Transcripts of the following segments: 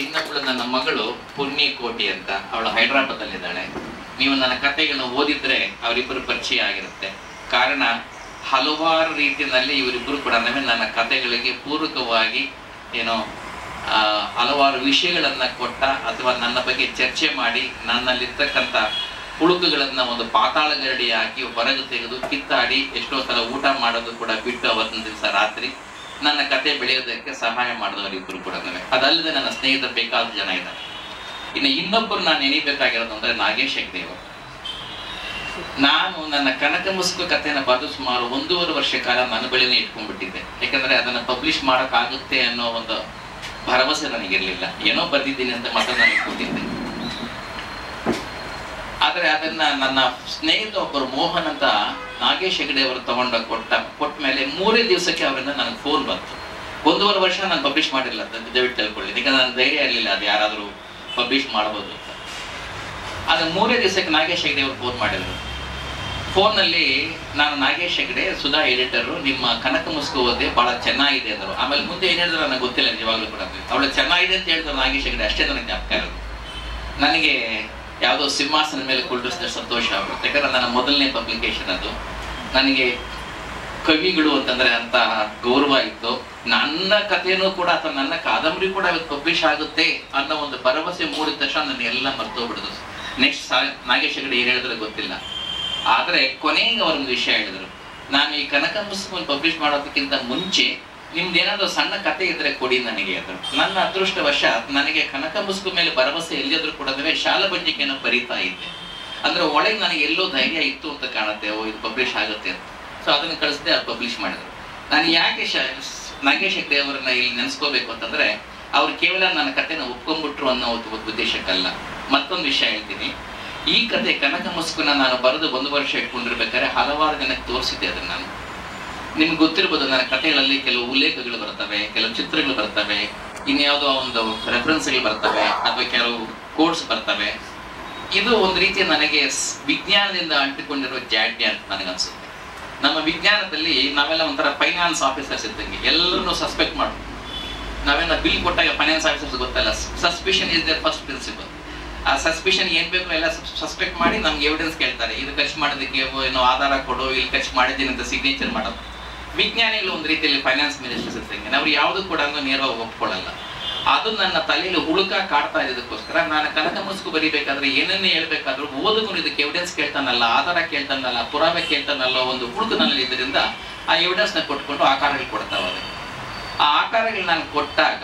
ಇನ್ನೊಬ್ಬಳು ನನ್ನ ಮಗಳು ಪುಣ್ಯ ಕೋಟಿ ಅಂತ ಅವಳು ಹೈದರಾಬಾದ್ ಅಲ್ಲಿದ್ದಾಳೆ ನೀವು ನನ್ನ ಕಥೆಗಳನ್ನು ಓದಿದ್ರೆ ಅವರಿಬ್ಬರು ಪರಿಚಯ ಆಗಿರುತ್ತೆ ಕಾರಣ ಹಲವಾರು ರೀತಿಯಲ್ಲಿ ಇವರಿಬ್ಬರು ಕೂಡ ಅಂದ್ರೆ ನನ್ನ ಕಥೆಗಳಿಗೆ ಪೂರಕವಾಗಿ ಏನೋ ಆ, ಹಲವಾರು ವಿಷಯಗಳನ್ನ ಕೊಟ್ಟ ಅಥವಾ ನನ್ನ ಬಗ್ಗೆ ಚರ್ಚೆ ಮಾಡಿ ನನ್ನಲ್ಲಿರ್ತಕ್ಕಂಥ ಹುಳುಕುಗಳನ್ನ ಒಂದು ಪಾತಾಳ ಗರಡಿ ಹಾಕಿ ಹೊರಗೆ ತೆಗೆದು ಕಿತ್ತಾಡಿ ಎಷ್ಟೋ ಸಲ ಊಟ ಮಾಡೋದು ಕೂಡ ಬಿಟ್ಟು ಅವತ್ತಿನ ದಿವಸ ರಾತ್ರಿ ನನ್ನ ಕತೆ ಬೆಳೆಯೋದಕ್ಕೆ ಸಹಾಯ ಮಾಡಿದವರು ಇಬ್ಬರು ಕೂಡ ಅದಲ್ಲದೆ ನನ್ನ ಸ್ನೇಹಿತರು ಬೇಕಾದ ಜನ ಇದ್ದಾರೆ ಇನ್ನು ಇನ್ನೊಬ್ಬರು ನಾನು ನೆನೀಬೇಕಾಗಿರೋದು ಅಂದ್ರೆ ನಾಗೇಶ್ ಹೆಗ್ದೇವ್ ನಾನು ನನ್ನ ಕನಕ ಮುಸುಕು ಕಥೆನ ಬರೆದು ಸುಮಾರು ಒಂದೂವರೆ ವರ್ಷ ಕಾಲ ನನ್ನ ಬಳಿನೇ ಇಟ್ಕೊಂಡ್ಬಿಟ್ಟಿದ್ದೆ ಯಾಕಂದ್ರೆ ಅದನ್ನ ಪಬ್ಲಿಷ್ ಮಾಡೋಕ್ಕಾಗುತ್ತೆ ಅನ್ನೋ ಒಂದು ಭರವಸೆ ನನಗಿರ್ಲಿಲ್ಲ ಏನೋ ಬರ್ದಿದ್ದೀನಿ ಅಂತ ಮಾತ್ರ ನನಗೆ ಕೂತಿದ್ದೆ ಆದ್ರೆ ಅದನ್ನ ನನ್ನ ಸ್ನೇಹಿತ ಒಬ್ಬರು ಮೋಹನ್ ಅಂತ ನಾಗೇಶ್ ಹೆಗಡೆ ಅವರು ತಗೊಂಡ ಕೊಟ್ಟ ಕೊಟ್ಟ ಮೇಲೆ ಮೂರೇ ದಿವಸಕ್ಕೆ ಅವರಿಂದ ನನಗೆ ಫೋನ್ ಬಂತು ಒಂದೂವರೆ ವರ್ಷ ನಾನು ಪಬ್ಲಿಷ್ ಮಾಡಿಲ್ಲ ಅಂತ ದಯವಿಟ್ಟು ತಿಳ್ಕೊಳ್ಳಿ ಯಾಕಂದ್ರೆ ನನ್ನ ಧೈರ್ಯ ಇರಲಿಲ್ಲ ಅದು ಯಾರಾದರೂ ಪಬ್ಲಿಷ್ ಮಾಡ್ಬೋದು ಅಂತ ಆದ್ರೆ ಮೂರೇ ದಿವಸಕ್ಕೆ ನಾಗೇಶ್ ಹೆಗಡೆ ಅವರು ಫೋನ್ ಮಾಡಿದ್ರು ಫೋನಲ್ಲಿ ನಾನು ನಾಗೇಶ್ ಹೆಗಡೆ ಸುಧಾ ಎಡಿಟರು ನಿಮ್ಮ ಕನಕ ಮುಸ್ಕು ಓದಿ ಬಹಳ ಚೆನ್ನಾಗಿದೆ ಅಂದರು ಆಮೇಲೆ ಮುಂದೆ ಏನ್ ಹೇಳಿದ್ರು ನನಗೆ ಗೊತ್ತಿಲ್ಲ ನಿಜವಾಗ್ಲೂ ಕೂಡ ಅವಳು ಚೆನ್ನಾಗಿದೆ ಅಂತ ಹೇಳಿದ್ರು ನಾಗೇಶ್ ಹೆಗಡೆ ಅಷ್ಟೇ ನನಗೆ ಜ್ಞಾಪಕ ಇರೋದು ನನಗೆ ಯಾವುದೋ ಸಿಂಹಾಸನ ಮೇಲೆ ಕುಳ್ಳಿಸಿದ ಸಂತೋಷ ಆಗ್ಬಿಡುತ್ತೆ ಯಾಕಂದ್ರೆ ನನ್ನ ಮೊದಲನೇ ಪಬ್ಲಿಕೇಶನ್ ಅದು ನನಗೆ ಕವಿಗಳು ಅಂತಂದ್ರೆ ಅಂತ ಗೌರವ ಇತ್ತು ನನ್ನ ಕಥೆನೂ ಕೂಡ ಅಥವಾ ನನ್ನ ಕಾದಂಬರಿ ಕೂಡ ಇವತ್ತು ಪಬ್ಲಿಷ್ ಆಗುತ್ತೆ ಅನ್ನೋ ಒಂದು ಭರವಸೆ ಮೂಡಿದ ತಕ್ಷಣ ನನ್ನ ಎಲ್ಲ ಮರ್ತೋಗ್ಬಿಡುದು ನೆಕ್ಸ್ಟ್ ನಾಗೇಶ್ ಹೆಗಡೆ ಏನ್ ಹೇಳಿದ್ರೆ ಗೊತ್ತಿಲ್ಲ ಆದ್ರೆ ಕೊನೆಗೆ ಅವ್ರೊಂದು ವಿಷಯ ಹೇಳಿದ್ರು ನಾನು ಈ ಕನಕ ಪುಸ್ತಕವನ್ನು ಪಬ್ಲಿಷ್ ಮಾಡೋದಕ್ಕಿಂತ ಮುಂಚೆ ನಿಮ್ದು ಏನಾದ್ರು ಸಣ್ಣ ಕತೆ ಇದ್ರೆ ಕೊಡಿ ನನಗೆ ಅಂದ್ರು ನನ್ನ ಅದೃಷ್ಟವಶ ನನಗೆ ಕನಕ ಮುಸುಕು ಮೇಲೆ ಭರವಸೆ ಎಲ್ಲಿದ್ರು ಕೂಡ ಶಾಲಾ ಬಂಜಿಕೆಯನ್ನು ಬರೀತಾ ಇದ್ದೆ ಅಂದ್ರೆ ಒಳಗೆ ನನಗೆ ಎಲ್ಲೋ ಧೈರ್ಯ ಇತ್ತು ಅಂತ ಕಾಣುತ್ತೆ ಓ ಇದು ಪಬ್ಲಿಷ್ ಆಗುತ್ತೆ ಅಂತ ಸೊ ಅದನ್ನು ಕಳಿಸದೆ ಅದು ಪಬ್ಲಿಷ್ ಮಾಡಿದ್ರು ನಾನು ಯಾಕೆ ಶ ನಾಗೇಶ್ ಹೆಗ್ಡೆ ಅವರನ್ನ ಇಲ್ಲಿ ನೆನೆಸ್ಕೋಬೇಕು ಅಂತಂದ್ರೆ ಅವ್ರು ಕೇವಲ ನನ್ನ ಕಥೆನ ಒಪ್ಕೊಂಡ್ಬಿಟ್ರು ಅನ್ನೋ ಒಂದು ಉದ್ದೇಶಕ್ಕಲ್ಲ ಮತ್ತೊಂದು ವಿಷಯ ಹೇಳ್ತೀನಿ ಈ ಕತೆ ಕನಕ ಮುಸುಕನ್ನ ನಾನು ಬರೆದು ಒಂದು ವರ್ಷ ಇಟ್ಕೊಂಡಿರ್ಬೇಕಾದ್ರೆ ಹಲವಾರು ಜನಕ್ಕೆ ತೋರಿಸಿದ್ದೆ ಅದನ್ನ ನಾನು ನಿಮ್ಗೆ ಗೊತ್ತಿರ್ಬೋದು ನನ್ನ ಕಥೆಗಳಲ್ಲಿ ಕೆಲವು ಉಲ್ಲೇಖಗಳು ಬರ್ತವೆ ಕೆಲವು ಚಿತ್ರಗಳು ಬರ್ತವೆ ಇನ್ಯಾವುದೋ ಒಂದು ರೆಫರೆನ್ಸ್ಗಳು ಬರ್ತವೆ ಅಥವಾ ಕೆಲವು ಕೋಡ್ಸ್ ಬರ್ತವೆ ಇದು ಒಂದು ರೀತಿಯ ನನಗೆ ಸ್- ವಿಜ್ಞಾನದಿಂದ ಅಂಟಿಕೊಂಡಿರುವ ಜಾಡ್ಯ ಅಂತ ನನಗನ್ಸುತ್ತೆ ನಮ್ಮ ವಿಜ್ಞಾನದಲ್ಲಿ ನಾವೆಲ್ಲ ಒಂಥರ ಫೈನಾನ್ಸ್ ಆಫೀಸರ್ಸ್ ಇದ್ದಂಗೆ ಎಲ್ಲರನ್ನೂ ಸಸ್ಪೆಕ್ಟ್ ಮಾಡು ನಾವೆಲ್ಲ ಬಿಲ್ ಕೊಟ್ಟಾಗ ಫೈನಾನ್ಸ್ ಆಫೀಸರ್ಸ್ ಗೊತ್ತಲ್ಲ suspicion is there first principal ಆ ಸಸ್ಪಿಷನ್ ಏನ್ ಬೇಕು ಎಲ್ಲ ಸಸ್ಪೆಕ್ಟ್ ಮಾಡಿ ನಮ್ಗೆ ಎವಿಡೆನ್ಸ್ ಕೇಳ್ತಾರೆ ಇದು ಖರ್ಚು ಮಾಡೋದಕ್ಕೆ ಏನೋ ಆಧಾರ ಕೊಡು ಇಲ್ಲಿ ಖರ್ಚು ಮಾಡಿದ್ದೀನಿ ಅಂತ ಸಿಗ್ನೇಚರ್ ಮಾಡೋದು ವಿಜ್ಞಾನಿಗಳು ಒಂದು ರೀತಿಯಲ್ಲಿ ಫೈನಾನ್ಸ್ ಮಿನಿಸ್ಟರ್ಸ್ ಇದ್ದಂಗೆ ನಾವು ಯಾವುದು ಕೂಡ ನೇರವಾಗಿ ಒಪ್ಕೊಳ್ಳಲ್ಲ ಅದು ನನ್ನ ತಲೆಯಲ್ಲಿ ಹುಳುಕ ಕಾಡ್ತಾ ಇರೋದಕ್ಕೋಸ್ಕರ ನಾನು ಕನಕ ಮುಸುಕು ಬರಿಬೇಕಾದ್ರೆ ಏನನ್ನೇ ಹೇಳ್ಬೇಕಾದ್ರೂ ಓದುಗನು ಇದಕ್ಕೆ ಎವಿಡೆನ್ಸ್ ಕೇಳ್ತಾನಲ್ಲ ಆಧಾರ ಕೇಳ್ತಾನಲ್ಲ ಪುರಾವೆ ಕೇಳ್ತಾನಲ್ಲ ಒಂದು ಹುಳುಕು ನನ್ನಲ್ಲಿ ಇದರಿಂದ ಆ ಎವಿಡೆನ್ಸ್ ನ ಕೊಟ್ಕೊಂಡು ಆಕಾರಗಳು ಕೊಡ್ತಾವ ಆ ಆಕಾರಗಳು ನಾನು ಕೊಟ್ಟಾಗ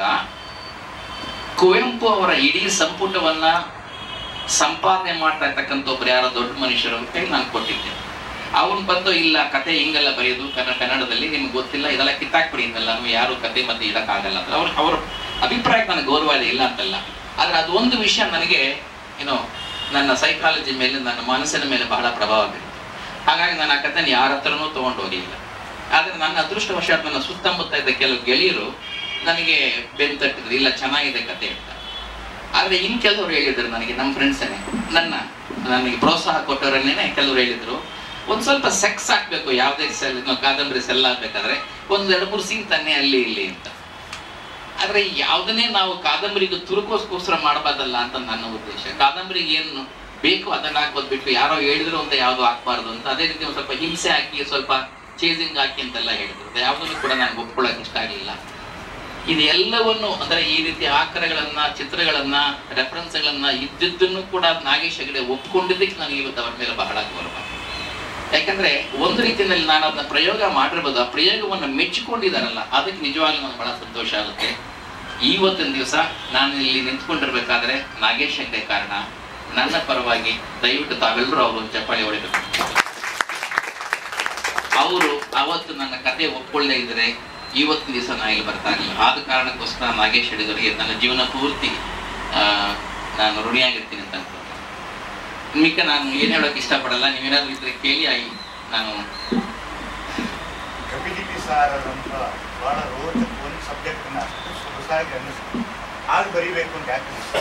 ಕುವೆಂಪು ಅವರ ಇಡೀ ಸಂಪುಟವನ್ನ ಸಂಪಾದನೆ ಮಾಡ್ತಾ ಇರ್ತಕ್ಕಂಥ ಒಬ್ರು ಯಾರೋ ದೊಡ್ಡ ಮನುಷ್ಯರ ಕೈಲಿ ನಾನು ಕೊಟ್ಟಿದ್ದೆ ಅವನು ಬಂದು ಇಲ್ಲ ಕತೆ ಹಿಂಗೆಲ್ಲ ಬರೆಯೋದು ಕನ್ನಡ ಕನ್ನಡದಲ್ಲಿ ನಿಮ್ಗೆ ಗೊತ್ತಿಲ್ಲ ಇದೆಲ್ಲ ಕಿತ್ತಾಕ್ಬಿಡಿ ಅಂತೆಲ್ಲ ನಾವು ಯಾರು ಕತೆ ಮತ್ತೆ ಇಡಕ್ಕಾಗಲ್ಲ ಅಂತ ಅವ್ರ ಅವ್ರ ಅಭಿಪ್ರಾಯಕ್ಕೆ ನನಗೆ ಗೌರವ ಇದೆ ಇಲ್ಲ ಅಂತಲ್ಲ ಆದ್ರೆ ಅದು ಒಂದು ವಿಷಯ ನನಗೆ ಏನೋ ನನ್ನ ಸೈಕಾಲಜಿ ಮೇಲೆ ನನ್ನ ಮನಸ್ಸಿನ ಮೇಲೆ ಬಹಳ ಪ್ರಭಾವ ಬೀರಿತು ಹಾಗಾಗಿ ನಾನು ಆ ಕಥೆನ ಯಾರ ಹತ್ರನೂ ತಗೊಂಡು ಹೋಗಿಲ್ಲ ಆದ್ರೆ ನನ್ನ ಅದೃಷ್ಟವಶಾತ್ ನನ್ನ ಸುತ್ತಮುತ್ತ ಇದ್ದ ಕೆಲವು ಗೆಳೆಯರು ನನಗೆ ಬೆನ್ ತಟ್ಟಿದ್ರು ಇಲ್ಲ ಚೆನ್ನಾಗಿದೆ ಕತೆ ಅಂತ ಆದ್ರೆ ಇನ್ ಕೆಲವರು ಹೇಳಿದ್ರು ನನಗೆ ನಮ್ಮ ಫ್ರೆಂಡ್ಸೇನೆ ನನ್ನ ನನಗೆ ಪ್ರೋತ್ಸಾಹ ಕೊಟ್ಟವರನ್ನೇನೆ ಕೆಲವರು ಹೇಳಿದ್ರು ಒಂದ್ ಸ್ವಲ್ಪ ಸೆಕ್ಸ್ ಹಾಕ್ಬೇಕು ಯಾವ್ದೇ ಸೆಲ್ ಕಾದಂಬರಿ ಸೆಲ್ ಆಗ್ಬೇಕಾದ್ರೆ ಒಂದ್ ಎರಡು ಮೂರು ಸೀನ್ ತಾನೆ ಅಲ್ಲಿ ಇಲ್ಲಿ ಅಂತ ಆದ್ರೆ ಯಾವ್ದನ್ನೇ ನಾವು ಕಾದಂಬರಿಗೆ ತುರುಕೋಸ್ಕೋಸ್ಕರ ಮಾಡಬಾರ್ದಲ್ಲ ಅಂತ ನನ್ನ ಉದ್ದೇಶ ಕಾದಂಬರಿಗೆ ಏನು ಬೇಕು ಅದನ್ನ ಹಾಕೋದ್ ಬಿಟ್ಟು ಯಾರೋ ಹೇಳಿದ್ರು ಅಂತ ಯಾವ್ದು ಹಾಕ್ಬಾರ್ದು ಅಂತ ಅದೇ ರೀತಿ ಒಂದ್ ಸ್ವಲ್ಪ ಹಿಂಸೆ ಹಾಕಿ ಸ್ವಲ್ಪ ಚೇಸಿಂಗ್ ಹಾಕಿ ಅಂತೆಲ್ಲ ಹೇಳಿದ್ರು ಯಾವುದನ್ನು ಕೂಡ ನನಗೆ ಒಪ್ಕೊಳ್ಳೋಕೆ ಇಷ್ಟ ಆಗಲಿಲ್ಲ ಇದು ಎಲ್ಲವನ್ನು ಅಂದ್ರೆ ಈ ರೀತಿ ಆಕರಗಳನ್ನ ಚಿತ್ರಗಳನ್ನ ರೆಫರೆನ್ಸ್ಗಳನ್ನ ಇದ್ದಿದ್ದನ್ನು ಕೂಡ ನಾಗೇಶ್ ಹೆಗಡೆ ಒಪ್ಕೊಂಡಿದ್ದಕ್ಕೆ ನನಗೆ ಇವತ್ತು ಅವರ ಮೇಲೆ ಬಹಳ ಗೌರವ ಯಾಕಂದ್ರೆ ಒಂದು ರೀತಿಯಲ್ಲಿ ನಾನು ಅದನ್ನ ಪ್ರಯೋಗ ಮಾಡಿರ್ಬೋದು ಆ ಪ್ರಯೋಗವನ್ನು ಮೆಚ್ಚಿಕೊಂಡಿದ್ದಾರಲ್ಲ ಅದಕ್ಕೆ ನಿಜವಾಗ್ಲೂ ನನಗೆ ಬಹಳ ಸಂತೋಷ ಆಗುತ್ತೆ ಇವತ್ತಿನ ದಿವಸ ನಾನು ಇಲ್ಲಿ ನಿಂತ್ಕೊಂಡಿರ್ಬೇಕಾದ್ರೆ ನಾಗೇಶ್ ಹೆಗ್ಡೆ ಕಾರಣ ನನ್ನ ಪರವಾಗಿ ದಯವಿಟ್ಟು ತಾವೆಲ್ಲರೂ ಅವರು ಚಪ್ಪಾಳಿ ಹೊಡಿಬೇಕು ಅವರು ಅವತ್ತು ನನ್ನ ಕತೆ ಒಪ್ಕೊಳ್ಳದೆ ಇದ್ರೆ ಇವತ್ತಿನ ದಿವಸ ನಾ ಇಲ್ಲಿ ಬರ್ತಾ ಇರಲಿಲ್ಲ ಆದ ಕಾರಣಕ್ಕೋಸ್ಕರ ನಾಗೇಶ್ ಹೆಗಡೆಯವರಿಗೆ ನನ್ನ ಜೀವನ ಪೂರ್ತಿ ಆ, ನಾನು ಋಣಿಯಾಗಿರ್ತೀನಿ ಅಂತ ಅನ್ಕೊಂಡೆ ಮಿಕ್ಕ ನಾನು ಏನ್ ಹೇಳೋಕೆ ಇಷ್ಟಪಡಲ್ಲ ನೀವೇನಾದ್ರೂ ಇದ್ರೆ ಕೇಳಿ ಆಗಿ ನಾನು ಕಪಿಲಿಟಿ ಸಾರದಂತ ಬಹಳ ರೋಚಕ ಒಂದು ಸಬ್ಜೆಕ್ಟ್ನ ಅಷ್ಟು ಸೊಗಸಾಗಿ ಅನ್ನಿಸ್ತು ಹಾಗೆ ಬರಿಬೇಕು ಅಂತ ಯಾಕೆ ಅನಿಸ್ತು?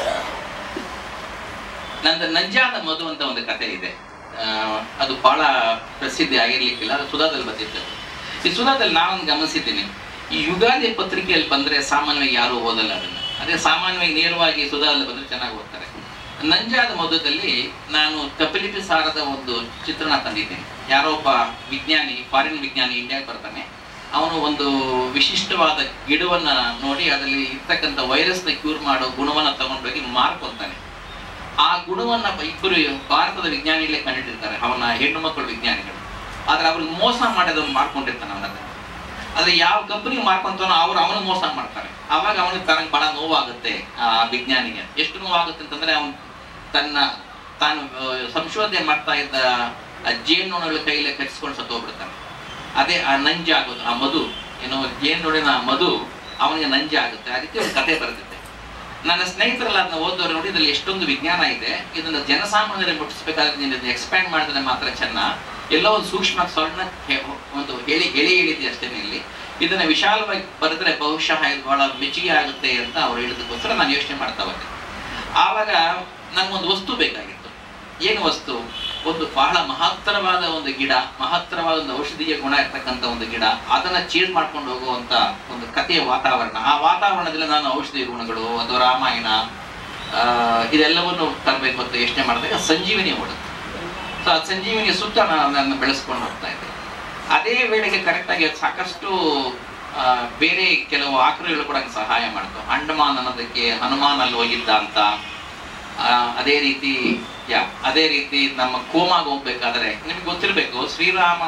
ನಂದು ನಂಜಾದ ಮಧು ಅಂತ ಒಂದು ಕತೆ ಇದೆ ಆ, ಅದು ಬಹಳ ಪ್ರಸಿದ್ಧಿ ಆಗಿರ್ಲಿಕ್ಕಿಲ್ಲ ಅದು ಸುಧಾದಲ್ಲಿ ಬಂದಿತ್ತು ಈ ಸುಧಾದಲ್ಲಿ ನಾನೊಂದು ಗಮನಿಸಿದ್ದೀನಿ ಈ ಯುಗಾದಿ ಪತ್ರಿಕೆಯಲ್ಲಿ ಬಂದ್ರೆ ಸಾಮಾನ್ಯವಾಗಿ ಯಾರು ಓದಲ್ಲ ಅದನ್ನ ಅದೇ ಸಾಮಾನ್ಯವಾಗಿ ನೇರವಾಗಿ ಸುಧಾರಲ್ಲಿ ಬಂದ್ರೆ ಚೆನ್ನಾಗಿ ಓದ್ತಾರೆ ನಂಜಾದ ಮಧುದಲ್ಲಿ ನಾನು ಕಪಿಲಿಪಿ ಸಾರದ ಒಂದು ಚಿತ್ರಣ ತಂದಿದ್ದೇನೆ ಯಾರೋ ಒಬ್ಬ ವಿಜ್ಞಾನಿ ಫಾರಿನ್ ವಿಜ್ಞಾನಿ ಇಂಡಿಯಾಗೆ ಬರ್ತಾನೆ ಅವನು ಒಂದು ವಿಶಿಷ್ಟವಾದ ಗಿಡವನ್ನ ನೋಡಿ ಅದರಲ್ಲಿ ಇರ್ತಕ್ಕಂಥ ವೈರಸ್ನ ಕ್ಯೂರ್ ಮಾಡೋ ಗುಣವನ್ನ ತಗೊಂಡೋಗಿ ಮಾರ್ಕೊಂತಾನೆ ಆ ಗುಣವನ್ನ ಇಬ್ಬರು ಭಾರತದ ವಿಜ್ಞಾನಿಗಳೇ ಕಂಡಿಟ್ಟಿರ್ತಾರೆ ಅವನ ಹೆಣ್ಣು ಮಕ್ಕಳು ವಿಜ್ಞಾನಿಗಳು ಆದ್ರೆ ಅವ್ರಿಗೆ ಮೋಸ ಮಾಡೋದನ್ನ ಮಾಡ್ಕೊಂಡಿರ್ತಾನೆ ಅವನನ್ನ ಆದ್ರೆ ಯಾವ ಕಂಪನಿ ಮಾರ್ಕೊಂತಾನೋ ಅವ್ರು ಅವನು ಮೋಸ ಮಾಡ್ತಾರೆ ಅವಾಗ ಅವನಿಗೆ ತನಗೆ ಬಹಳ ನೋವಾಗುತ್ತೆ ಆ ವಿಜ್ಞಾನಿಗೆ ಎಷ್ಟು ನೋವಾಗುತ್ತೆ ಅಂತಂದ್ರೆ ಅವನು ತನ್ನ ತಾನು ಆ, ಸಂಶೋಧನೆ ಮಾಡ್ತಾ ಇದ್ದ ಆ ಜೇನುನೊಣಗಳ ಕೈಲೇ ಕಚ್ಚಿಸ್ಕೊಂಡು ಸತ್ತೋಗ್ಬಿಡ್ತಾನೆ ಅದೇ ಆ ನಂಜ ಆಗೋದು ಆ ಮಧು ಏನೋ ಜೇನುನೊಣಿನ ಆ ಮಧು ಅವನಿಗೆ ನಂಜ ಆಗುತ್ತೆ ಅದಕ್ಕೆ ಒಂದು ಕತೆ ಬರೆದಿದ್ದೆ ನನ್ನ ಸ್ನೇಹಿತರೆಲ್ಲ ಅದನ್ನ ಓದೋರು ನೋಡಿ ಇದ್ರಲ್ಲಿ ಎಷ್ಟೊಂದು ವಿಜ್ಞಾನ ಇದೆ ಇದನ್ನ ಜನಸಾಮಾನ್ಯರಿಗೆ ಮುಟ್ಟಿಸ್ಬೇಕಾದ್ರೆ ನೀನು ಇದನ್ನ ಎಕ್ಸ್ಪ್ಯಾಂಡ್ ಮಾಡಿದ್ರೆ ಮಾತ್ರ ಚೆನ್ನ ಎಲ್ಲೋ ಒಂದು ಸೂಕ್ಷ್ಮ ಸಣ್ಣ ಹೆ- ಒಂದು ಎಳಿ ಎಳೆ ಎಳಿದೆ ಅಷ್ಟೇ ಇಲ್ಲಿ ಇದನ್ನ ವಿಶಾಲವಾಗಿ ಬರೆದ್ರೆ ಬಹುಶಃ ಇದು ಬಹಳ ಮೆಚ್ಚುಗೆ ಆಗುತ್ತೆ ಅಂತ ಅವ್ರು ಹೇಳಿದಕ್ಕೋಸ್ಕರ ನಾನು ಯೋಚನೆ ಮಾಡ್ತಾ ಬಂದೆ ಆವಾಗ ನಂಗೊಂದು ವಸ್ತು ಬೇಕಾಗಿತ್ತು ಏನು ವಸ್ತು ಒಂದು ಬಹಳ ಮಹತ್ತರವಾದ ಒಂದು ಗಿಡ ಮಹತ್ತರವಾದ ಒಂದು ಔಷಧೀಯ ಗುಣ ಇರ್ತಕ್ಕಂಥ ಒಂದು ಗಿಡ ಅದನ್ನ ಚೇಂಜ್ ಮಾಡ್ಕೊಂಡು ಹೋಗುವಂತ ಒಂದು ಕಥೆಯ ವಾತಾವರಣ ಆ ವಾತಾವರಣದಲ್ಲಿ ನಾನು ಔಷಧಿ ಗುಣಗಳು ಅಥವಾ ರಾಮಾಯಣ ಆ, ಇದೆಲ್ಲವನ್ನು ತರಬೇಕು ಅಂತ ಯೋಚನೆ ಮಾಡಿದಾಗ ಸಂಜೀವಿನಿ ಓಡುತ್ತೆ ಸೊ ಆ ಸಂಜೀವಿನಿ ಸುತ್ತ ನಾನು ನನ್ನ ಬೆಳೆಸ್ಕೊಂಡು ಹೋಗ್ತಾ ಇದ್ದೆ ಅದೇ ವೇಳೆಗೆ ಕರೆಕ್ಟಾಗಿ ಸಾಕಷ್ಟು ಆ, ಬೇರೆ ಕೆಲವು ಆಕೃತಿಗಳು ಕೂಡ ನಂಗೆ ಸಹಾಯ ಮಾಡ್ತು ಅಂಡಮಾನ್ ಅನ್ನೋದಕ್ಕೆ ಹನುಮಾನ್ ಅಲ್ಲಿ ಹೋಗಿದ್ದ ಅಂತ ಆ, ಅದೇ ರೀತಿ ಯಾ ಅದೇ ರೀತಿ ನಮ್ಮ ಕೋಮಾಗ ಹೋಗ್ಬೇಕಾದ್ರೆ ನಿಮ್ಗೆ ಗೊತ್ತಿರಬೇಕು ಶ್ರೀರಾಮ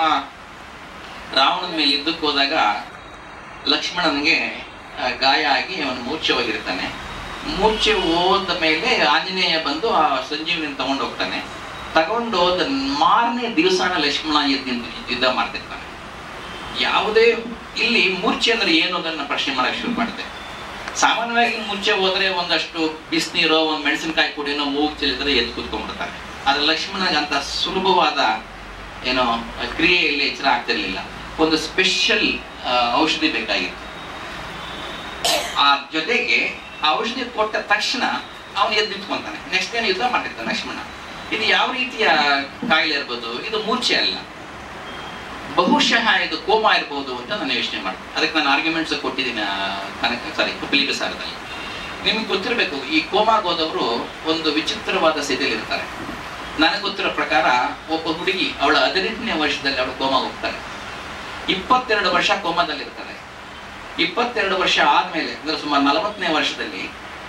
ರಾವಣನ ಮೇಲೆ ಯುದ್ಧಕ್ಕೆ ಹೋದಾಗ ಲಕ್ಷ್ಮಣನಿಗೆ ಆ, ಗಾಯ ಆಗಿ ಅವನು ಮೂರ್ಛೆ ಹೋಗಿರ್ತಾನೆ ಮೂರ್ಛೆ ಹೋದ ಮೇಲೆ ಆಂಜನೇಯ ಬಂದು ಆ ಸಂಜೀವನಿ ತಗೊಂಡು ಹೋಗ್ತಾನೆ ತಗೊಂಡು ಹೋದ ಮಾರನೇ ದಿವಸನ ಲಕ್ಷ್ಮಣ ಎದ್ದು ನಿಂತು ಯುದ್ಧ ಮಾಡ್ತಿರ್ತಾನೆ ಯಾವುದೇ ಇಲ್ಲಿ ಮೂರ್ಛೆ ಅಂದ್ರೆ ಏನು ಅದನ್ನ ಪ್ರಶ್ನೆ ಮಾಡಕ್ ಶುರು ಮಾಡಿದೆ ಸಾಮಾನ್ಯವಾಗಿ ಮುಂಚೆ ಹೋದ್ರೆ ಒಂದಷ್ಟು ಬಿಸಿನೀರೋ ಒಂದು ಮೆಣಸಿನಕಾಯಿ ಪುಡಿನೋ ಮೂಗು ಚೆಲ್ಲಿದ್ರೆ ಎದ್ದು ಕೂತ್ಕೊಂಡ್ಬಿಡ್ತಾರೆ ಆದ್ರೆ ಲಕ್ಷ್ಮಣಗೆ ಅಂತ ಸುಲಭವಾದ ಏನೋ ಕ್ರಿಯೆಯಲ್ಲಿ ಎಚ್ಚರ ಆಗ್ತಿರ್ಲಿಲ್ಲ ಒಂದು ಸ್ಪೆಷಲ್ ಔಷಧಿ ಬೇಕಾಗಿತ್ತು ಆ ಜೊತೆಗೆ ಆ ಔಷಧಿ ಕೊಟ್ಟ ತಕ್ಷಣ ಅವನು ಎದ್ದು ನಿಂತ್ಕೊಂತಾನೆ ನೆಕ್ಸ್ಟ್ ಏನು ಯುದ್ಧ ಮಾಡಿರ್ತಾನೆ ಲಕ್ಷ್ಮಣ ಇದು ಯಾವ ರೀತಿಯ ಕಾಯಿಲೆ ಇರ್ಬೋದು ಇದು ಮೂರ್ಛೆ ಅಲ್ಲ ಬಹುಶಃ ಇದು ಕೋಮಾ ಇರ್ಬೋದು ಅಂತ ನಾನು ಯೋಚನೆ ಮಾಡಿದೆ ಅದಕ್ಕೆ ನಾನು ಆರ್ಗ್ಯುಮೆಂಟ್ಸ್ ಕೊಟ್ಟಿದ್ದೀನಿ ಆ ಕನಕ ಸಾರಿ ಕುಪಿಲಿಪಿ ಸಾರದಲ್ಲಿ ನಿಮ್ಗೆ ಗೊತ್ತಿರಬೇಕು ಈ ಕೋಮಾಗ್ ಹೋದವರು ಒಂದು ವಿಚಿತ್ರವಾದ ಸ್ಥಿತಿಯಲ್ಲಿ ಇರ್ತಾರೆ ನನಗೆ ಗೊತ್ತಿರೋ ಪ್ರಕಾರ ಒಬ್ಬ ಹುಡುಗಿ ಅವಳ ಹದಿನೆಂಟನೇ ವರ್ಷದಲ್ಲಿ ಅವಳು ಕೋಮಾಗ ಹೋಗ್ತಾರೆ ಇಪ್ಪತ್ತೆರಡು ವರ್ಷ ಕೋಮಾದಲ್ಲಿ ಇರ್ತಾರೆ ಇಪ್ಪತ್ತೆರಡು ವರ್ಷ ಆದ್ಮೇಲೆ ಅಂದ್ರೆ ಸುಮಾರು ನಲವತ್ತನೇ ವರ್ಷದಲ್ಲಿ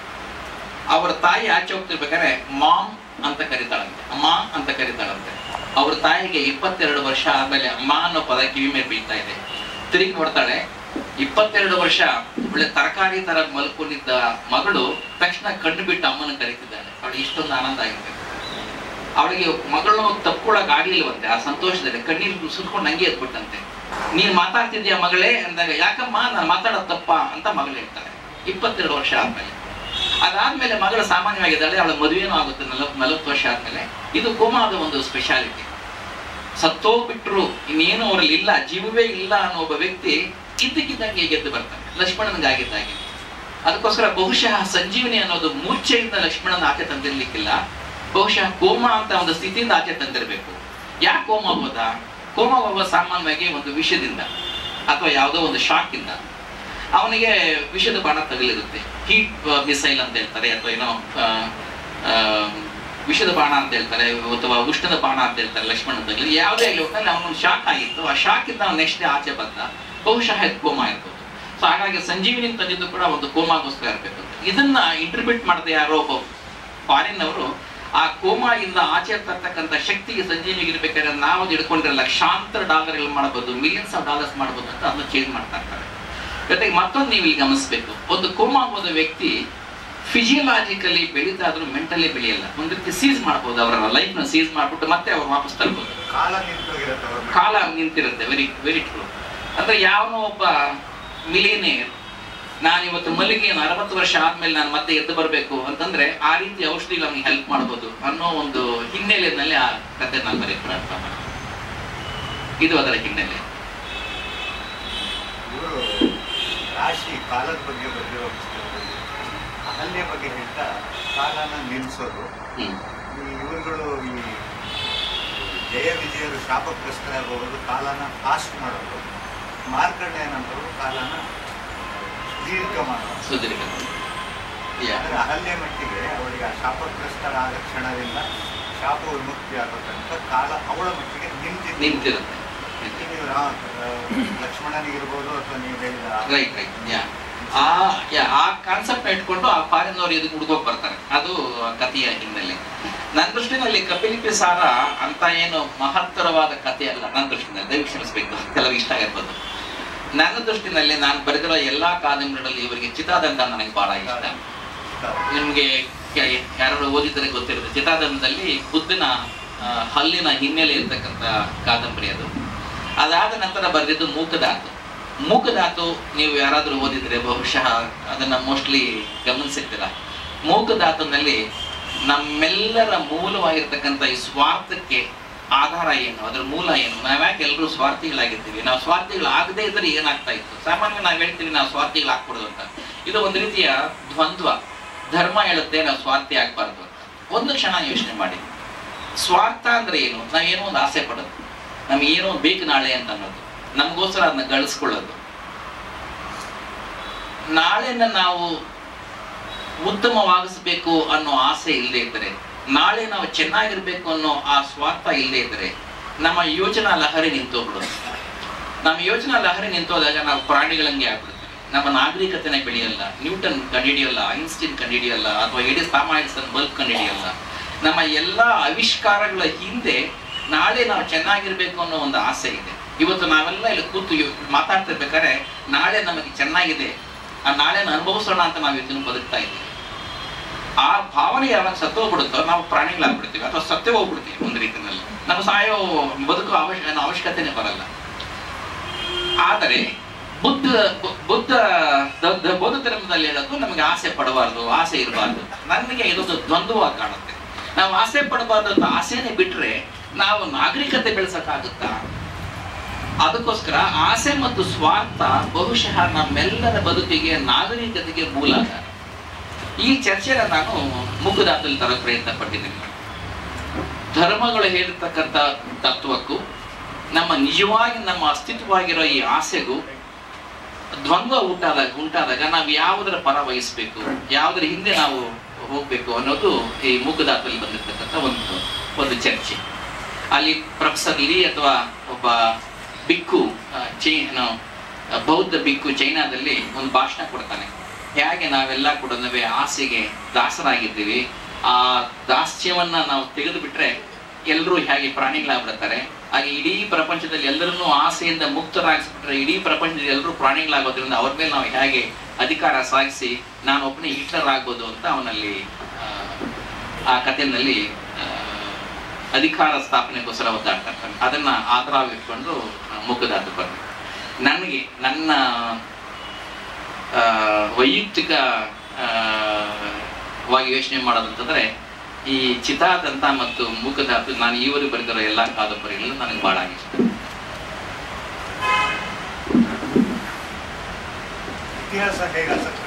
ಅವರ ತಾಯಿ ಆಚೆ ಹೋಗ್ತಿರ್ಬೇಕಾದ್ರೆ ಮಾಮ್ ಅಂತ ಕರೀತಾಳಂತೆ ಅಮ್ಮ ಅಂತ ಕರೀತಾಳಂತೆ ಅವ್ರ ತಾಯಿಗೆ ಇಪ್ಪತ್ತೆರಡು ವರ್ಷ ಆದ್ಮೇಲೆ ಅಮ್ಮ ಅನ್ನೋ ಪದ ಕಿವಿ ಮೇಲೆ ಬೀಳ್ತಾ ಇದೆ ತಿರುಗಿ ನೋಡ್ತಾಳೆ ಇಪ್ಪತ್ತೆರಡು ವರ್ಷ ಒಳ್ಳೆ ತರಕಾರಿ ತರ ಮಲ್ಕೊಂಡಿದ್ದ ಮಗಳು ತಕ್ಷಣ ಕಣ್ಣು ಬಿಟ್ಟು ಅಮ್ಮನ ಕರೀತಿದ್ದಾಳೆ ಅವಳಿಗೆ ಇಷ್ಟೊಂದು ಆನಂದ ಆಗಿದೆ ಅವಳಿಗೆ ಮಗಳನ್ನ ತಪ್ಕೊಳಕ್ ಆಗ್ಲಿಲ್ವಂತೆ ಆ ಸಂತೋಷದಲ್ಲಿ ಕಣ್ಣೀರು ಸುತ್ಕೊಂಡು ಹಂಗೆ ಎದ್ಬಿಟ್ಟಂತೆ ನೀನ್ ಮಾತಾಡ್ತಿದ್ಯಾ ಮಗಳೇ ಅಂದಾಗ ಯಾಕಮ್ಮ ನಾನು ಮಾತಾಡೋದು ತಪ್ಪ ಅಂತ ಮಗಳು ಹೇಳ್ತಾಳೆ ಇಪ್ಪತ್ತೆರಡು ವರ್ಷ ಆದ್ಮೇಲೆ ಅದಾದ್ಮೇಲೆ ಮಗಳು ಸಾಮಾನ್ಯವಾಗಿದ್ದಾಳೆ ಅವಳ ಮದುವೆನೂ ಆಗುತ್ತೆ ನಲವತ್ ನಲವತ್ತು ವರ್ಷ ಆದ್ಮೇಲೆ ಇದು ಕೋಮಾದ ಒಂದು ಸ್ಪೆಷಾಲಿಟಿ ಸತ್ತೋಗ್ಬಿಟ್ರು ಇನ್ನೇನು ಅವರಲ್ಲಿ ಇಲ್ಲ ಜೀವವೇ ಇಲ್ಲ ಅನ್ನೋ ಒಬ್ಬ ವ್ಯಕ್ತಿ ಇದ್ದಕ್ಕಿದ್ದಂಗೆ ಗೆದ್ದು ಬರ್ತಾನೆ ಲಕ್ಷ್ಮಣನಿಗಾಗಿದ್ದಾಗೆ ಅದಕ್ಕೋಸ್ಕರ ಬಹುಶಃ ಸಂಜೀವನಿ ಅನ್ನೋದು ಮೂರ್ಛೆಯಿಂದ ಲಕ್ಷ್ಮಣನ ಆಚೆ ತಂದಿರ್ಲಿಕ್ಕಿಲ್ಲ ಬಹುಶಃ ಕೋಮಾ ಅಂತ ಒಂದು ಸ್ಥಿತಿಯಿಂದ ಆಚೆ ತಂದಿರಬೇಕು ಯಾಕೆ ಕೋಮಾ ಹೋದ ಕೋಮಾ ಹೋಗುವ ಸಾಮಾನ್ಯವಾಗಿ ಒಂದು ವಿಷದಿಂದ ಅಥವಾ ಯಾವುದೋ ಒಂದು ಶಾಕ್ ಇಂದ ಅವನಿಗೆ ವಿಷದ ಬಾಣ ತಗಲಿರುತ್ತೆ ಹೀಟ್ ಮಿಸೈಲ್ ಅಂತ ಹೇಳ್ತಾರೆ ಅಥವಾ ಏನೋ ಆ, ಆ, ವಿಷದ ಬಾಣ ಅಂತ ಹೇಳ್ತಾರೆ ಅಥವಾ ಉಷ್ಣದ ಬಾಣ ಅಂತ ಹೇಳ್ತಾರೆ ಲಕ್ಷ್ಮಣ ತಗಲಿ ಯಾವುದೇ ಆಗಲಿ ಒಟ್ಟಲ್ಲಿ ಅವನೊಂದು ಶಾಕ್ ಆಗಿತ್ತು ಆ ಶಾಕ್ ಇಂದ ಅವ್ನು ನೆಕ್ಸ್ಟ್ ಡೇ ಆಚೆ ಬಂದ ಬಹುಶಃ ಇದು ಕೋಮಾ ಇರ್ಬೋದು ಸೊ ಹಾಗಾಗಿ ಸಂಜೀವಿನಿ ತಂದಿದ್ದು ಕೂಡ ಒಂದು ಕೋಮಾಗೋಸ್ಕರ ಇರಬೇಕು ಇದನ್ನ ಇಂಟರ್ಪ್ರಿಟ್ ಮಾಡದೆ ಯಾರೋ ಒಬ್ಬ ಫಾರಿನ್ ಅವರು ಆ ಕೋಮಾ ಇಂದ ಆಚೆ ತರ್ತಕ್ಕಂಥ ಶಕ್ತಿಗೆ ಸಂಜೀವಿಗೆ ಇರ್ಬೇಕಾದ್ರೆ ನಾವು ಅದು ಹಿಡ್ಕೊಂಡ್ರೆ ಲಕ್ಷಾಂತರ ಡಾಲರ್ ಮಾಡಬಹುದು ಮಿಲಿಯನ್ಸ್ ಆಫ್ ಡಾಲರ್ಸ್ ಮಾಡಬಹುದು ಅಂತ ಅದನ್ನ ಚೇಂಜ್ ಮಾಡ್ತಾ ಇರ್ತಾರೆ ಜೊತೆಗೆ ಮತ್ತೊಂದು ನೀವು ಇಲ್ಲಿ ಗಮನಿಸಬೇಕು ಒಂದು ಕೋಮಾ ಹೋದ ವ್ಯಕ್ತಿ ಫಿಸಿಯಲಾಜಿಕಲಿ ಬೆಳೀತಾ ಆದ್ರೂ ಮೆಂಟಲಿ ಬೆಳೆಯಲ್ಲ ಒಂದ್ ರೀತಿ ಸೀಸ್ ಮಾಡ್ಬೋದು ಅವರ ಲೈಫ್ ನ ಸೀಸ್ ಮಾಡ್ಬಿಟ್ಟು ಮತ್ತೆ ಅವ್ರು ವಾಪಸ್ ತರ್ಬೋದು ಕಾಲ ನಿಂತೋಗಿರುತ್ತೆ ಅವ್ರ ಮೇಲೆ. ಕಾಲ ನಿಂತಿರುತ್ತೆ ವೆರಿ ವೆರಿ ಟ್ರೂ ಅಂದ್ರೆ ಯಾವನೋ ಒಬ್ಬ ಮಿಲಿಯನೇರ್ ನಾನು ಇವತ್ತು ಮಲ್ಲಿಗೆ ಅರವತ್ತು ವರ್ಷ ಆದ್ಮೇಲೆ ನಾನು ಮತ್ತೆ ಎದ್ದು ಬರಬೇಕು ಅಂತಂದ್ರೆ ಆ ರೀತಿ ಔಷಧಿ ನಮ್ಗೆ ಹೆಲ್ಪ್ ಮಾಡ್ಬೋದು ಅನ್ನೋ ಒಂದು ಹಿನ್ನೆಲೆಯಲ್ಲಿ ಆ ಕತೆ ನಾನು ಬರೀ ಪ್ರಯತ್ನ ಮಾಡ್ತೀನಿ. ಇದು ಅದರ ಹಿನ್ನೆಲೆ ಇವರು ರಾಶಿ ಕಾಲದ ಬಗ್ಗೆ ಬರೆದಿರೋ ಪುಸ್ತಕದಲ್ಲಿ ಅಹಲ್ಯ ಬಗ್ಗೆ ಹೇಳ್ತಾ ಕಾಲನ ನಿಲ್ಲಿಸೋದು ಹ್ಮ್ ಈ ಇವರುಗಳು ಈ ಜಯ ವಿಜಯರು ಶಾಪಗ್ರಸ್ತರಾಗುವವರು ಕಾಲನ ಫಾಸ್ಟ್ ಮಾಡೋದು ಮಾರ್ಕಂಡೇಯನಂತವರು ಕಾಲನ ದೀರ್ಘ ಮಾಡೋದು ಸುದೀರ್ಘ Yeah. ಅಂದ್ರೆ ಅಹಲ್ಯ ಮಟ್ಟಿಗೆ ಅವಳಿಗೆ ಆ ಶಾಪಗ್ರಸ್ತರಾದ ಕ್ಷಣದಿಂದ ಶಾಪ ವಿಮುಕ್ತಿ ಆಗೋ ತನಕ ಕಾಲ ಅವಳ ಮಟ್ಟಿಗೆ ನಿಂತಿದ್ದು ನಿಂತಿರುತ್ತೆ ನೀವು ರಾ- ಆ, ಲಕ್ಷ್ಮಣನಿಗಿರ್ಬೋದು ಅಥವಾ ನೀವು ಹೇಳಿದ ರೈಟ್ ರೈಟ್ ಯಾ ಆ ಯಾ ಆ ಕಾನ್ಸೆಪ್ಟ್ ಇಟ್ಕೊಂಡು ಆ ಫಾರಿನವ್ರು ಇದಕ್ಕೆ ಹುಡುಗೋಕ್ ಬರ್ತಾರೆ ಅದು ಕಥೆಯ ಹಿನ್ನೆಲೆ ನನ್ನ ದೃಷ್ಟಿನಲ್ಲಿ ಕಪಿಲಿಪಿ ಸಾರ ಅಂತ ಏನು ಮಹತ್ತರವಾದ ಕಥೆ ಅಲ್ಲ ನನ್ನ ದೃಷ್ಟಿನಲ್ಲಿ ದಯವಿಟ್ಟು ಕ್ಷಮಿಸ್ಬೇಕು ಕೆಲವರಿಗೆ ಇಷ್ಟ ಆಗಿರ್ಬೋದು ನನ್ನ ದೃಷ್ಟಿನಲ್ಲಿ ನಾನು ಬರೆದಿರೋ ಎಲ್ಲಾ ಕಾದಂಬರಿಗಳಲ್ಲಿ ಇವರಿಗೆ ಚಿತಾದಂಡ ನನಗೆ ಬಹಳ ಇಷ್ಟ ನಿಮ್ಗೆ ಯ- ಯಾರು ಓದಿದರೆ ಗೊತ್ತಿರುತ್ತೆ ಚಿತಾದಂಡದಲ್ಲಿ ಬುದ್ಧನ ಆ, ಹಲ್ಲಿನ ಹಿನ್ನೆಲೆ ಇರ್ತಕ್ಕಂಥ ಕಾದಂಬರಿ ಅದು ಅದಾದ ನಂತರ ಬರೆದಿದ್ದು ಮೂಕದಾತು ಮೂಕದಾತು ನೀವು ಯಾರಾದರೂ ಓದಿದ್ರೆ ಬಹುಶಃ ಅದನ್ನ ಮೋಸ್ಟ್ಲಿ ಗಮನಿಸಿರ್ತೀರ ಮೂಕದಾತನಲ್ಲಿ ನಮ್ಮೆಲ್ಲರ ಮೂಲವಾಗಿರ್ತಕ್ಕಂಥ ಈ ಸ್ವಾರ್ಥಕ್ಕೆ ಆಧಾರ ಏನು ಅದ್ರ ಮೂಲ ಏನು ನಾವ್ಯಾಕೆ ಎಲ್ಲರೂ ಸ್ವಾರ್ಥಿಗಳಾಗಿರ್ತೀವಿ ನಾವು ಸ್ವಾರ್ಥಿಗಳಾಗದೇ ಇದ್ರೆ ಏನಾಗ್ತಾ ಇತ್ತು ಸಾಮಾನ್ಯ ನಾವು ಹೇಳ್ತೀವಿ ನಾವು ಸ್ವಾರ್ಥಿಗಳಾಗ್ಬಿಡೋದು ಅಂತ ಇದು ಒಂದು ರೀತಿಯ ದ್ವಂದ್ವ ಧರ್ಮ ಹೇಳುತ್ತೆ ನಾವು ಸ್ವಾರ್ಥಿ ಆಗ್ಬಾರ್ದು ಅಂತ ಒಂದು ಕ್ಷಣ ಯೋಚನೆ ಮಾಡಿ ಸ್ವಾರ್ಥ ಅಂದ್ರೆ ಏನು ನಾವೇನೋ ಒಂದು ಆಸೆ ಪಡೋದು ನಮ್ಗೆ ಏನೋ ಒಂದ್ ಬೇಕು ನಾಳೆ ಅಂತ ಅನ್ನೋದು ನಮಗೋಸ್ಕರ ಅದನ್ನ ಗಳಿಸ್ಕೊಳ್ಳೋದು ನಾಳೆನ ನಾವು ಉತ್ತಮವಾಗಿಸ್ಬೇಕು ಅನ್ನೋ ಆಸೆ ಇಲ್ಲದೆ ಇದ್ದರೆ ನಾಳೆ ನಾವು ಚೆನ್ನಾಗಿರ್ಬೇಕು ಅನ್ನೋ ಆ ಸ್ವಾರ್ಥ ಇಲ್ಲದೆ ಇದ್ದರೆ ನಮ್ಮ ಯೋಚನಾ ಲಹರಿ ನಿಂತೋಗ್ಬಿಡೋದು ನಮ್ಮ ಯೋಚನಾ ಲಹರಿ ನಿಂತೋದಾಗ ನಾವು ಪ್ರಾಣಿಗಳಂಗೆ ಆಗ್ಬಿಡ್ತೀವಿ ನಮ್ಮ ನಾಗರಿಕತೆನೇ ಬೆಳೆಯಲ್ಲ ನ್ಯೂಟನ್ ಕಂಡಿಡಿಯಲ್ಲ ಐನ್ಸ್ಟೀನ್ ಕಂಡಿಡಿಯಲ್ಲ ಅಥವಾ ಎಡಿಸ್ ಥಾಮಾಯಿಸನ್ ಬಲ್ಬ್ ಕಂಡಿಡಿಯಲ್ಲ ನಮ್ಮ ಎಲ್ಲ ಆವಿಷ್ಕಾರಗಳ ಹಿಂದೆ ನಾಳೆ ನಾವು ಚೆನ್ನಾಗಿರ್ಬೇಕು ಅನ್ನೋ ಒಂದು ಆಸೆ ಇದೆ ಇವತ್ತು ನಾವೆಲ್ಲ ಇಲ್ಲಿ ಕೂತು ಇವ್- ಮಾತಾಡ್ತಿರ್ಬೇಕಾದ್ರೆ ನಾಳೆ ನಮಗೆ ಚೆನ್ನಾಗಿದೆ ಆ ನಾಳೆನ ಅನುಭವಿಸೋಣ ಅಂತ ನಾವು ಇದನ್ನು ಬದುಕ್ತಾ ಇದ್ದೀವಿ ಆ ಭಾವನೆ ಯಾವಾಗ ಸತ್ತು ಹೋಗ್ಬಿಡುತ್ತೋ ನಾವು ಪ್ರಾಣಿಗಳಾಗ್ಬಿಡ್ತೀವಿ ಅಥವಾ ಸತ್ತೇ ಹೋಗ್ಬಿಡ್ತೀವಿ ಒಂದು ರೀತಿಯಲ್ಲಿ ನಮ್ಮ ಸಾಯೋ ಬದುಕು ಅವಶ್ಯ ಅವಶ್ಯಕತೆನೇ ಬರಲ್ಲ ಆದರೆ ಬುದ್ಧ ಬು- ಬುದ್ಧ ದ- ದ- ಬೌದ್ಧ ಧರ್ಮದಲ್ಲಿ ಹೇಳೋದು ನಮಗೆ ಆಸೆ ಪಡಬಾರ್ದು ಆಸೆ ಇರಬಾರ್ದು ನನಗೆ ಇದೊಂದು ದ್ವಂದ್ವವಾಗಿ ಕಾಣುತ್ತೆ ನಾವು ಆಸೆ ಪಡಬಾರ್ದು ಅಂತ ಆಸೆನೇ ಬಿಟ್ರೆ ನಾವು ನಾಗರಿಕತೆ ಬೆಳೆಸಕ್ಕಾಗುತ್ತಾ ಅದಕ್ಕೋಸ್ಕರ ಆಸೆ ಮತ್ತು ಸ್ವಾರ್ಥ ಬಹುಶಃ ನಮ್ಮೆಲ್ಲರ ಬದುಕಿಗೆ ನಾಗರಿಕತೆಗೆ ಮೂಲ ಆಧಾರ ಈ ಚರ್ಚೆನ ನಾನು ಮುಖದಾತಲ್ಲಿ ತರ ಪ್ರಯತ್ನ ಪಟ್ಟಿದ್ದೀನಿ ಧರ್ಮಗಳು ಹೇಳಿರ್ತಕ್ಕಂಥ ತತ್ವಕ್ಕೂ ನಮ್ಮ ನಿಜವಾಗಿ ನಮ್ಮ ಅಸ್ತಿತ್ವವಾಗಿರೋ ಈ ಆಸೆಗೂ ದ್ವಂದ್ವ ಉಂಟಾದಾಗ ಉಂಟಾದಾಗ ನಾವು ಯಾವುದರ ಪರ ವಹಿಸ್ಬೇಕು ಯಾವುದರ ಹಿಂದೆ ನಾವು ಹೋಗ್ಬೇಕು ಅನ್ನೋದು ಈ ಮುಖದಾತಲ್ಲಿ ಬಂದಿರ್ತಕ್ಕಂಥ ಒಂದು ಒಂದು ಚರ್ಚೆ ಅಲ್ಲಿ ಪ್ರೊಫೆಸರ್ ಲಿ ಅಥವಾ ಒಬ್ಬ ಬಿಕ್ಕು ಆ, ಚೈ ಏನು, ಆ, ಬೌದ್ಧ ಬಿಕ್ಕು ಚೈನಾದಲ್ಲಿ ಒಂದು ಭಾಷಣ ಕೊಡ್ತಾನೆ ಹೇಗೆ ನಾವೆಲ್ಲ ಕೂಡ ನಾವೇ ಆಸೆಗೆ ದಾಸರಾಗಿದ್ದೀವಿ ಆ ದಾಸ್ಯವನ್ನ ನಾವು ತೆಗೆದು ಬಿಟ್ರೆ ಎಲ್ಲರೂ ಹೇಗೆ ಪ್ರಾಣಿಗಳಾಗ್ಬಿಡ್ತಾರೆ ಹಾಗೆ ಇಡೀ ಪ್ರಪಂಚದಲ್ಲಿ ಎಲ್ಲರನ್ನೂ ಆಸೆಯಿಂದ ಮುಕ್ತರಾಗಿಸ್ಬಿಟ್ರೆ ಇಡೀ ಪ್ರಪಂಚದಲ್ಲಿ ಎಲ್ಲರೂ ಪ್ರಾಣಿಗಳಾಗೋದ್ರಿಂದ ಅವ್ರ ಮೇಲೆ ನಾವು ಹೇಗೆ ಅಧಿಕಾರ ಸಾಗಿಸಿ ನಾನು ಒಬ್ಬನೇ ಹಿಟ್ಲರ್ ಆಗ್ಬೋದು ಅಂತ ಅವನಲ್ಲಿ ಆ, ಆ ಕಥೆಯಲ್ಲಿ ಆ, ಅಧಿಕಾರ ಸ್ಥಾಪನೆಗೋಸ್ಕರ ಒದ್ದಾಡ್ತಾರೆ ಅದನ್ನ ಆಧಾರವಿಟ್ಕೊಂಡು ಮುಖದಾತು ಬರ್ಬೇಕು ನನಗೆ ನನ್ನ ಆ, ವೈಯಕ್ತಿಕ ಆ, ವಾಗಿ ಯೋಚನೆ ಮಾಡೋದಂತಂದ್ರೆ ಈ ಚಿತಾದಂತ ಮತ್ತು ಮುಖದಾತು ನಾನು ಈವರೆಗೆ ಬರೆದಿರೋ ಎಲ್ಲ ಕಾದಂಬರಿಗಳು ನನಗೆ ಬಹಳ ಇಷ್ಟ ಇತಿಹಾಸ ಹೇಗೆ ಆಸಕ್ತಿ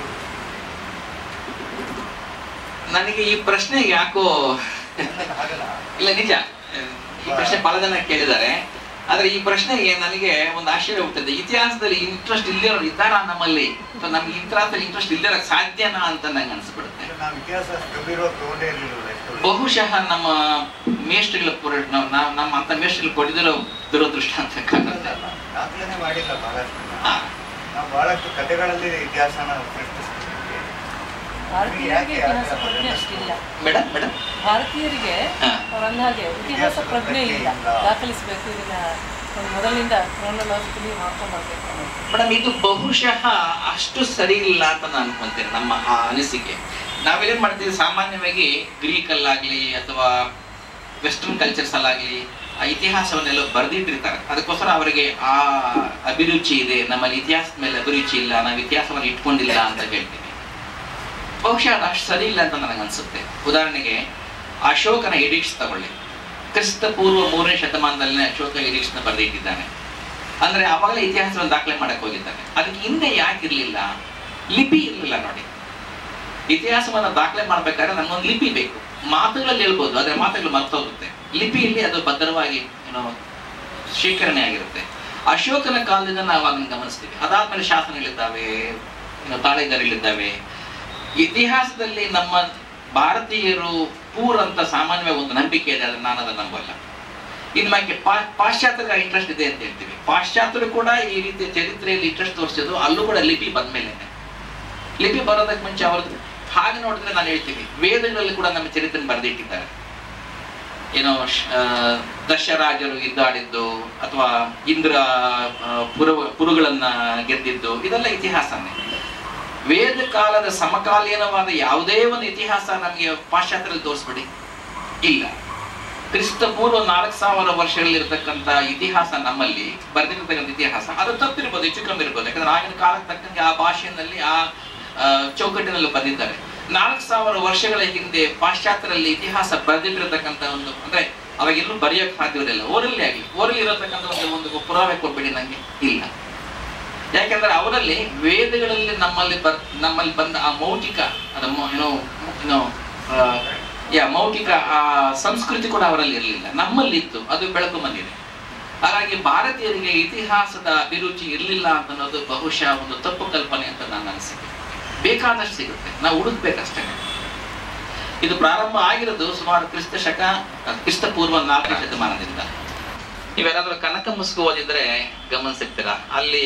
ನನಗೆ ಈ ಪ್ರಶ್ನೆ ಯಾಕೋ ನನಗೆ ಹಾಗಲ್ಲ ಇಲ್ಲ ನಿಜ ಈ ಪ್ರಶ್ನೆ ಬಹಳ ಜನ ಕೇಳಿದ್ದಾರೆ ಆದ್ರೆ ಈ ಪ್ರಶ್ನೆಗೆ ನನಗೆ ಒಂದು ಆಶ್ಚರ್ಯ ಹುಟ್ಟಿದೆ ಇತಿಹಾಸದಲ್ಲಿ ಇಂಟ್ರೆಸ್ಟ್ ಇಲ್ದಿರೋರು ಇದ್ದಾರಾ ನಮ್ಮಲ್ಲಿ ಅಥವಾ ನಮ್ಗೆ ಇತಿಹಾಸದಲ್ಲಿ ಇಂಟ್ರೆಸ್ಟ್ ಇಲ್ದಿರಕ್ ಸಾಧ್ಯನಾ ಅಂತ ನಂಗೆ ಅನ್ಸ್ಬಿಡುತ್ತೆ ನಾವು ಇತಿಹಾಸ ಗಂಭೀರವಾಗಿ ತಗೊಂಡೇ ಇರಲಿಲ್ಲ ಎಷ್ಟು ಬಹುಶಃ ನಮ್ಮ ಮೇಷ್ಟ್ರಿಗಳ ಪುರ ನಾವು ನಾವು- ನಮ್ಮ ಅಂತ ಮೇಷ್ಟ್ರಿಗಳು ಕೊಡಿದಿರೋ ದುರದೃಷ್ಟ ಅಂತ ಕಾಣುತ್ತೆ ದಾಖಲನೆ ಮಾಡಿಲ್ಲ ಬಹಳಷ್ಟು ಹಾ. ನಾವು ಬಹಳಷ್ಟು ಕಥೆಗಳಲ್ಲಿ ಇತಿಹಾಸನ ಸೃಷ್ಟಿಸ್ತೀವಿ ಭಾರತೀಯರಿಗೆ ಇತಿಹಾಸ ಪ್ರಜ್ಞೆ ಅಷ್ಟಿಲ್ಲ ಮೇಡಮ್ ಮೇಡಮ್ ಭಾರತೀಯರಿಗೆ ಹಾ. ಅವರಂದ ಹಾಗೆ ಇತಿಹಾಸ ಪ್ರಜ್ಞೆ ಇಲ್ಲ ದಾಖಲಿಸಬೇಕು ಇದನ್ನ ಒಂದು ಮೊದಲಿನಿಂದ ಕ್ರೋನಲಾಜಿಕಲಿ ಮಾಡ್ಕೊಂಡು ಬರ್ಬೇಕು ಅನ್ನೋದು. ಮೇಡಮ್ ಇದು ಬಹುಶಃ ಅಷ್ಟು ಸರಿ ಇಲ್ಲ ಅಂತ ನಾನು ಅನ್ಕೊಂತೇನೆ ನಮ್ಮ ಆ ಅನಿಸಿಕೆ ನಾವೇನ್ ಮಾಡ್ತೀವಿ ಸಾಮಾನ್ಯವಾಗಿ ಗ್ರೀಕ್ ಅಲ್ಲಾಗ್ಲಿ ಅಥವಾ ವೆಸ್ಟರ್ನ್ ಕಲ್ಚರ್ಸ್ ಅಲ್ಲಾಗ್ಲಿ ಆ ಇತಿಹಾಸವನ್ನೆಲ್ಲ ಬರೆದಿಟ್ಟಿರ್ತಾರೆ ಅದಕ್ಕೋಸ್ಕರ ಅವರಿಗೆ ಆ ಅಭಿರುಚಿ ಇದೆ ನಮ್ಮಲ್ಲಿ ಇತಿಹಾಸದ ಮೇಲೆ ಅಭಿರುಚಿ ಇಲ್ಲ ನಾವು ಇತಿಹಾಸವನ್ನು ಇಟ್ಕೊಂಡಿಲ್ಲ ಅಂತ ಹೇಳ್ತೀವಿ ಬಹುಶಃ ಅದು ಅಷ್ಟು ಸರಿ ಇಲ್ಲ ಅಂತ ನನಗೆ ಅನ್ಸುತ್ತೆ ಉದಾಹರಣೆಗೆ ಅಶೋಕನ ಎಡಿಕ್ಟ್ಸ್ ತಗೊಳ್ಳಿ ಕ್ರಿಸ್ತ ಪೂರ್ವ ಮೂರನೇ ಶತಮಾನದಲ್ಲೇ ಅಶೋಕ ಎಡಿಕ್ಟ್ಸ್ನ ಬರೆದಿಟ್ಟಿದ್ದಾನೆ ಅಂದ್ರೆ ಅವಾಗಲೇ ಇತಿಹಾಸವನ್ನು ದಾಖಲೆ ಮಾಡಕ್ ಹೋಗಿದ್ದಾನೆ ಅದಕ್ಕೆ ಹಿಂದೆ ಯಾಕೆ ಇರ್ಲಿಲ್ಲ ಲಿಪಿ ಇರ್ಲಿಲ್ಲ ನೋಡಿ ಇತಿಹಾಸವನ್ನ ದಾಖಲೆ ಮಾಡ್ಬೇಕಾದ್ರೆ ನಮ್ಗೊಂದು ಲಿಪಿ ಬೇಕು ಮಾತುಗಳಲ್ಲಿ ಹೇಳ್ಬೋದು ಆದ್ರೆ ಮಾತುಗಳು ಮರ್ತೋಗುತ್ತೆ ಲಿಪಿಯಲ್ಲಿ ಅದು ಭದ್ರವಾಗಿ ಏನೋ ಶೇಖರಣೆ ಆಗಿರುತ್ತೆ ಅಶೋಕನ ಕಾಲದಿಂದ ನಾವು ಅದನ್ನ ಗಮನಿಸ್ತೀವಿ ಅದಾದ್ಮೇಲೆ ಶಾಸನಗಳಿದ್ದಾವೆ ಏನು ತಾಳೆಗರಿಗಳಿದ್ದಾವೆ ಇತಿಹಾಸದಲ್ಲಿ ನಮ್ಮ ಭಾರತೀಯರು ಪೂರ್ ಅಂತ ಸಾಮಾನ್ಯವಾಗಿ ಒಂದು ನಂಬಿಕೆ ಇದೆ ಆದ್ರೆ ನಾನು ಅದನ್ನ ನಂಬಲ್ಲ ಇನ್ನು ಬಗ್ಗೆ ಪಾ- ಪಾಶ್ಚಾತ್ಯರಿಗೆ ಇಂಟ್ರೆಸ್ಟ್ ಇದೆ ಅಂತ ಹೇಳ್ತೀವಿ ಪಾಶ್ಚಾತ್ಯರು ಕೂಡ ಈ ರೀತಿಯ ಚರಿತ್ರೆಯಲ್ಲಿ ಇಂಟ್ರೆಸ್ಟ್ ತೋರಿಸಿದ್ದು ಅಲ್ಲೂ ಕೂಡ ಲಿಪಿ ಬಂದ್ಮೇಲೆನೆ ಲಿಪಿ ಬರೋದಕ್ಕೆ ಮುಂಚೆ ಅವ್ರದ್ದು ಹಾಗೆ ನೋಡಿದ್ರೆ ನಾನು ಹೇಳ್ತೀನಿ ವೇದಗಳಲ್ಲಿ ಕೂಡ ನಮ್ಮ ಚರಿತ್ರೆ ಬರೆದಿಟ್ಟಿದ್ದಾರೆ ಏನೋ ಶ- ಆ, ದಶರಾಜರು ಇದ್ದಾಡಿದ್ದು ಅಥವಾ ಇಂದ್ರ ಆ, ಪುರ ಪುರುಗಳನ್ನ ಗೆದ್ದಿದ್ದು ಇದೆಲ್ಲ ಇತಿಹಾಸನೇ ವೇದ ಕಾಲದ ಸಮಕಾಲೀನವಾದ ಯಾವುದೇ ಒಂದು ಇತಿಹಾಸ ನಮಗೆ ಪಾಶ್ಚಾತ್ಯರಲ್ಲಿ ತೋರಿಸ್ಬಿಡಿ ಇಲ್ಲ ಕ್ರಿಸ್ತ ಪೂರ್ವ ನಾಲ್ಕು ಸಾವಿರ ವರ್ಷಗಳಿರ್ತಕ್ಕಂಥ ಇತಿಹಾಸ ನಮ್ಮಲ್ಲಿ ಬರೆದಿರ್ತಕ್ಕಂಥ ಇತಿಹಾಸ ಅದು ತಪ್ಪಿರ್ಬೋದು ಹೆಚ್ಚು ಕಮ್ಮಿ ಇರ್ಬೋದು ಯಾಕಂದ್ರೆ ಆಗಿನ ಕಾಲಕ್ಕೆ ತಕ್ಕಂಗೆ ಆ ಭಾಷೆಯಲ್ಲಿ ಆ ಆ, ಚೌಕಟ್ಟಿನಲ್ಲಿ ಬಂದಿದ್ದಾರೆ ನಾಲ್ಕು ಸಾವಿರ ವರ್ಷಗಳ ಹಿಂದೆ ಪಾಶ್ಚಾತ್ಯರಲ್ಲಿ ಇತಿಹಾಸ ಬರೆದಿಟ್ಟಿರ್ತಕ್ಕಂಥ ಒಂದು ಅಂದ್ರೆ ಅವಾಗ ಎಲ್ಲೂ ಬರೆಯೋಕೆ ಸಾಧ್ಯವಿರಲಿಲ್ಲ ಓರಲ್ಲಿ ಆಗಲಿ ಓರಲ್ಲಿ ಇರತಕ್ಕಂಥ ಒಂದು ಒಂದು ಪುರಾವೆ ಕೊಟ್ಬಿಡಿ ನಂಗೆ ಇಲ್ಲ ಯಾಕೆಂದ್ರೆ ಅವರಲ್ಲಿ ವೇದಗಳಲ್ಲಿ ನಮ್ಮಲ್ಲಿ ಬರ್ ನಮ್ಮಲ್ಲಿ ಬಂದ ಆ ಮೌಖಿಕ ಅದ ಮೌ- ಏನೋ ಏನೋ ಆ, ಯಾ ಮೌಖಿಕ ಆ ಸಂಸ್ಕೃತಿ ಕೂಡ ಅವರಲ್ಲಿ ಇರಲಿಲ್ಲ ನಮ್ಮಲ್ಲಿ ಇತ್ತು ಅದು ಬೆಳಕು ಬಂದಿದೆ ಹಾಗಾಗಿ ಭಾರತೀಯರಿಗೆ ಇತಿಹಾಸದ ಅಭಿರುಚಿ ಇರಲಿಲ್ಲ ಅಂತ ಅನ್ನೋದು ಬಹುಶಃ ಒಂದು ತಪ್ಪು ಕಲ್ಪನೆ ಅಂತ ನನ್ನ ಅನಿಸಿಕೆ ಬೇಕಾದಷ್ಟು ಸಿಗುತ್ತೆ ನಾವು ಹುಡುಕ್ಬೇಕಷ್ಟೇ ಇದು ಪ್ರಾರಂಭ ಆಗಿರೋದು ಸುಮಾರು ಕ್ರಿಸ್ತ ಶಕ ಕ್ರಿಸ್ತ ಪೂರ್ವ ನಾಲ್ಕನೇ ಶತಮಾನದಿಂದ ನೀವೇನಾದ್ರೂ ಕನಕ ಮುಸುಕು ಓದಿದ್ರೆ ಗಮನಿಸಿರ್ತೀರ ಅಲ್ಲಿ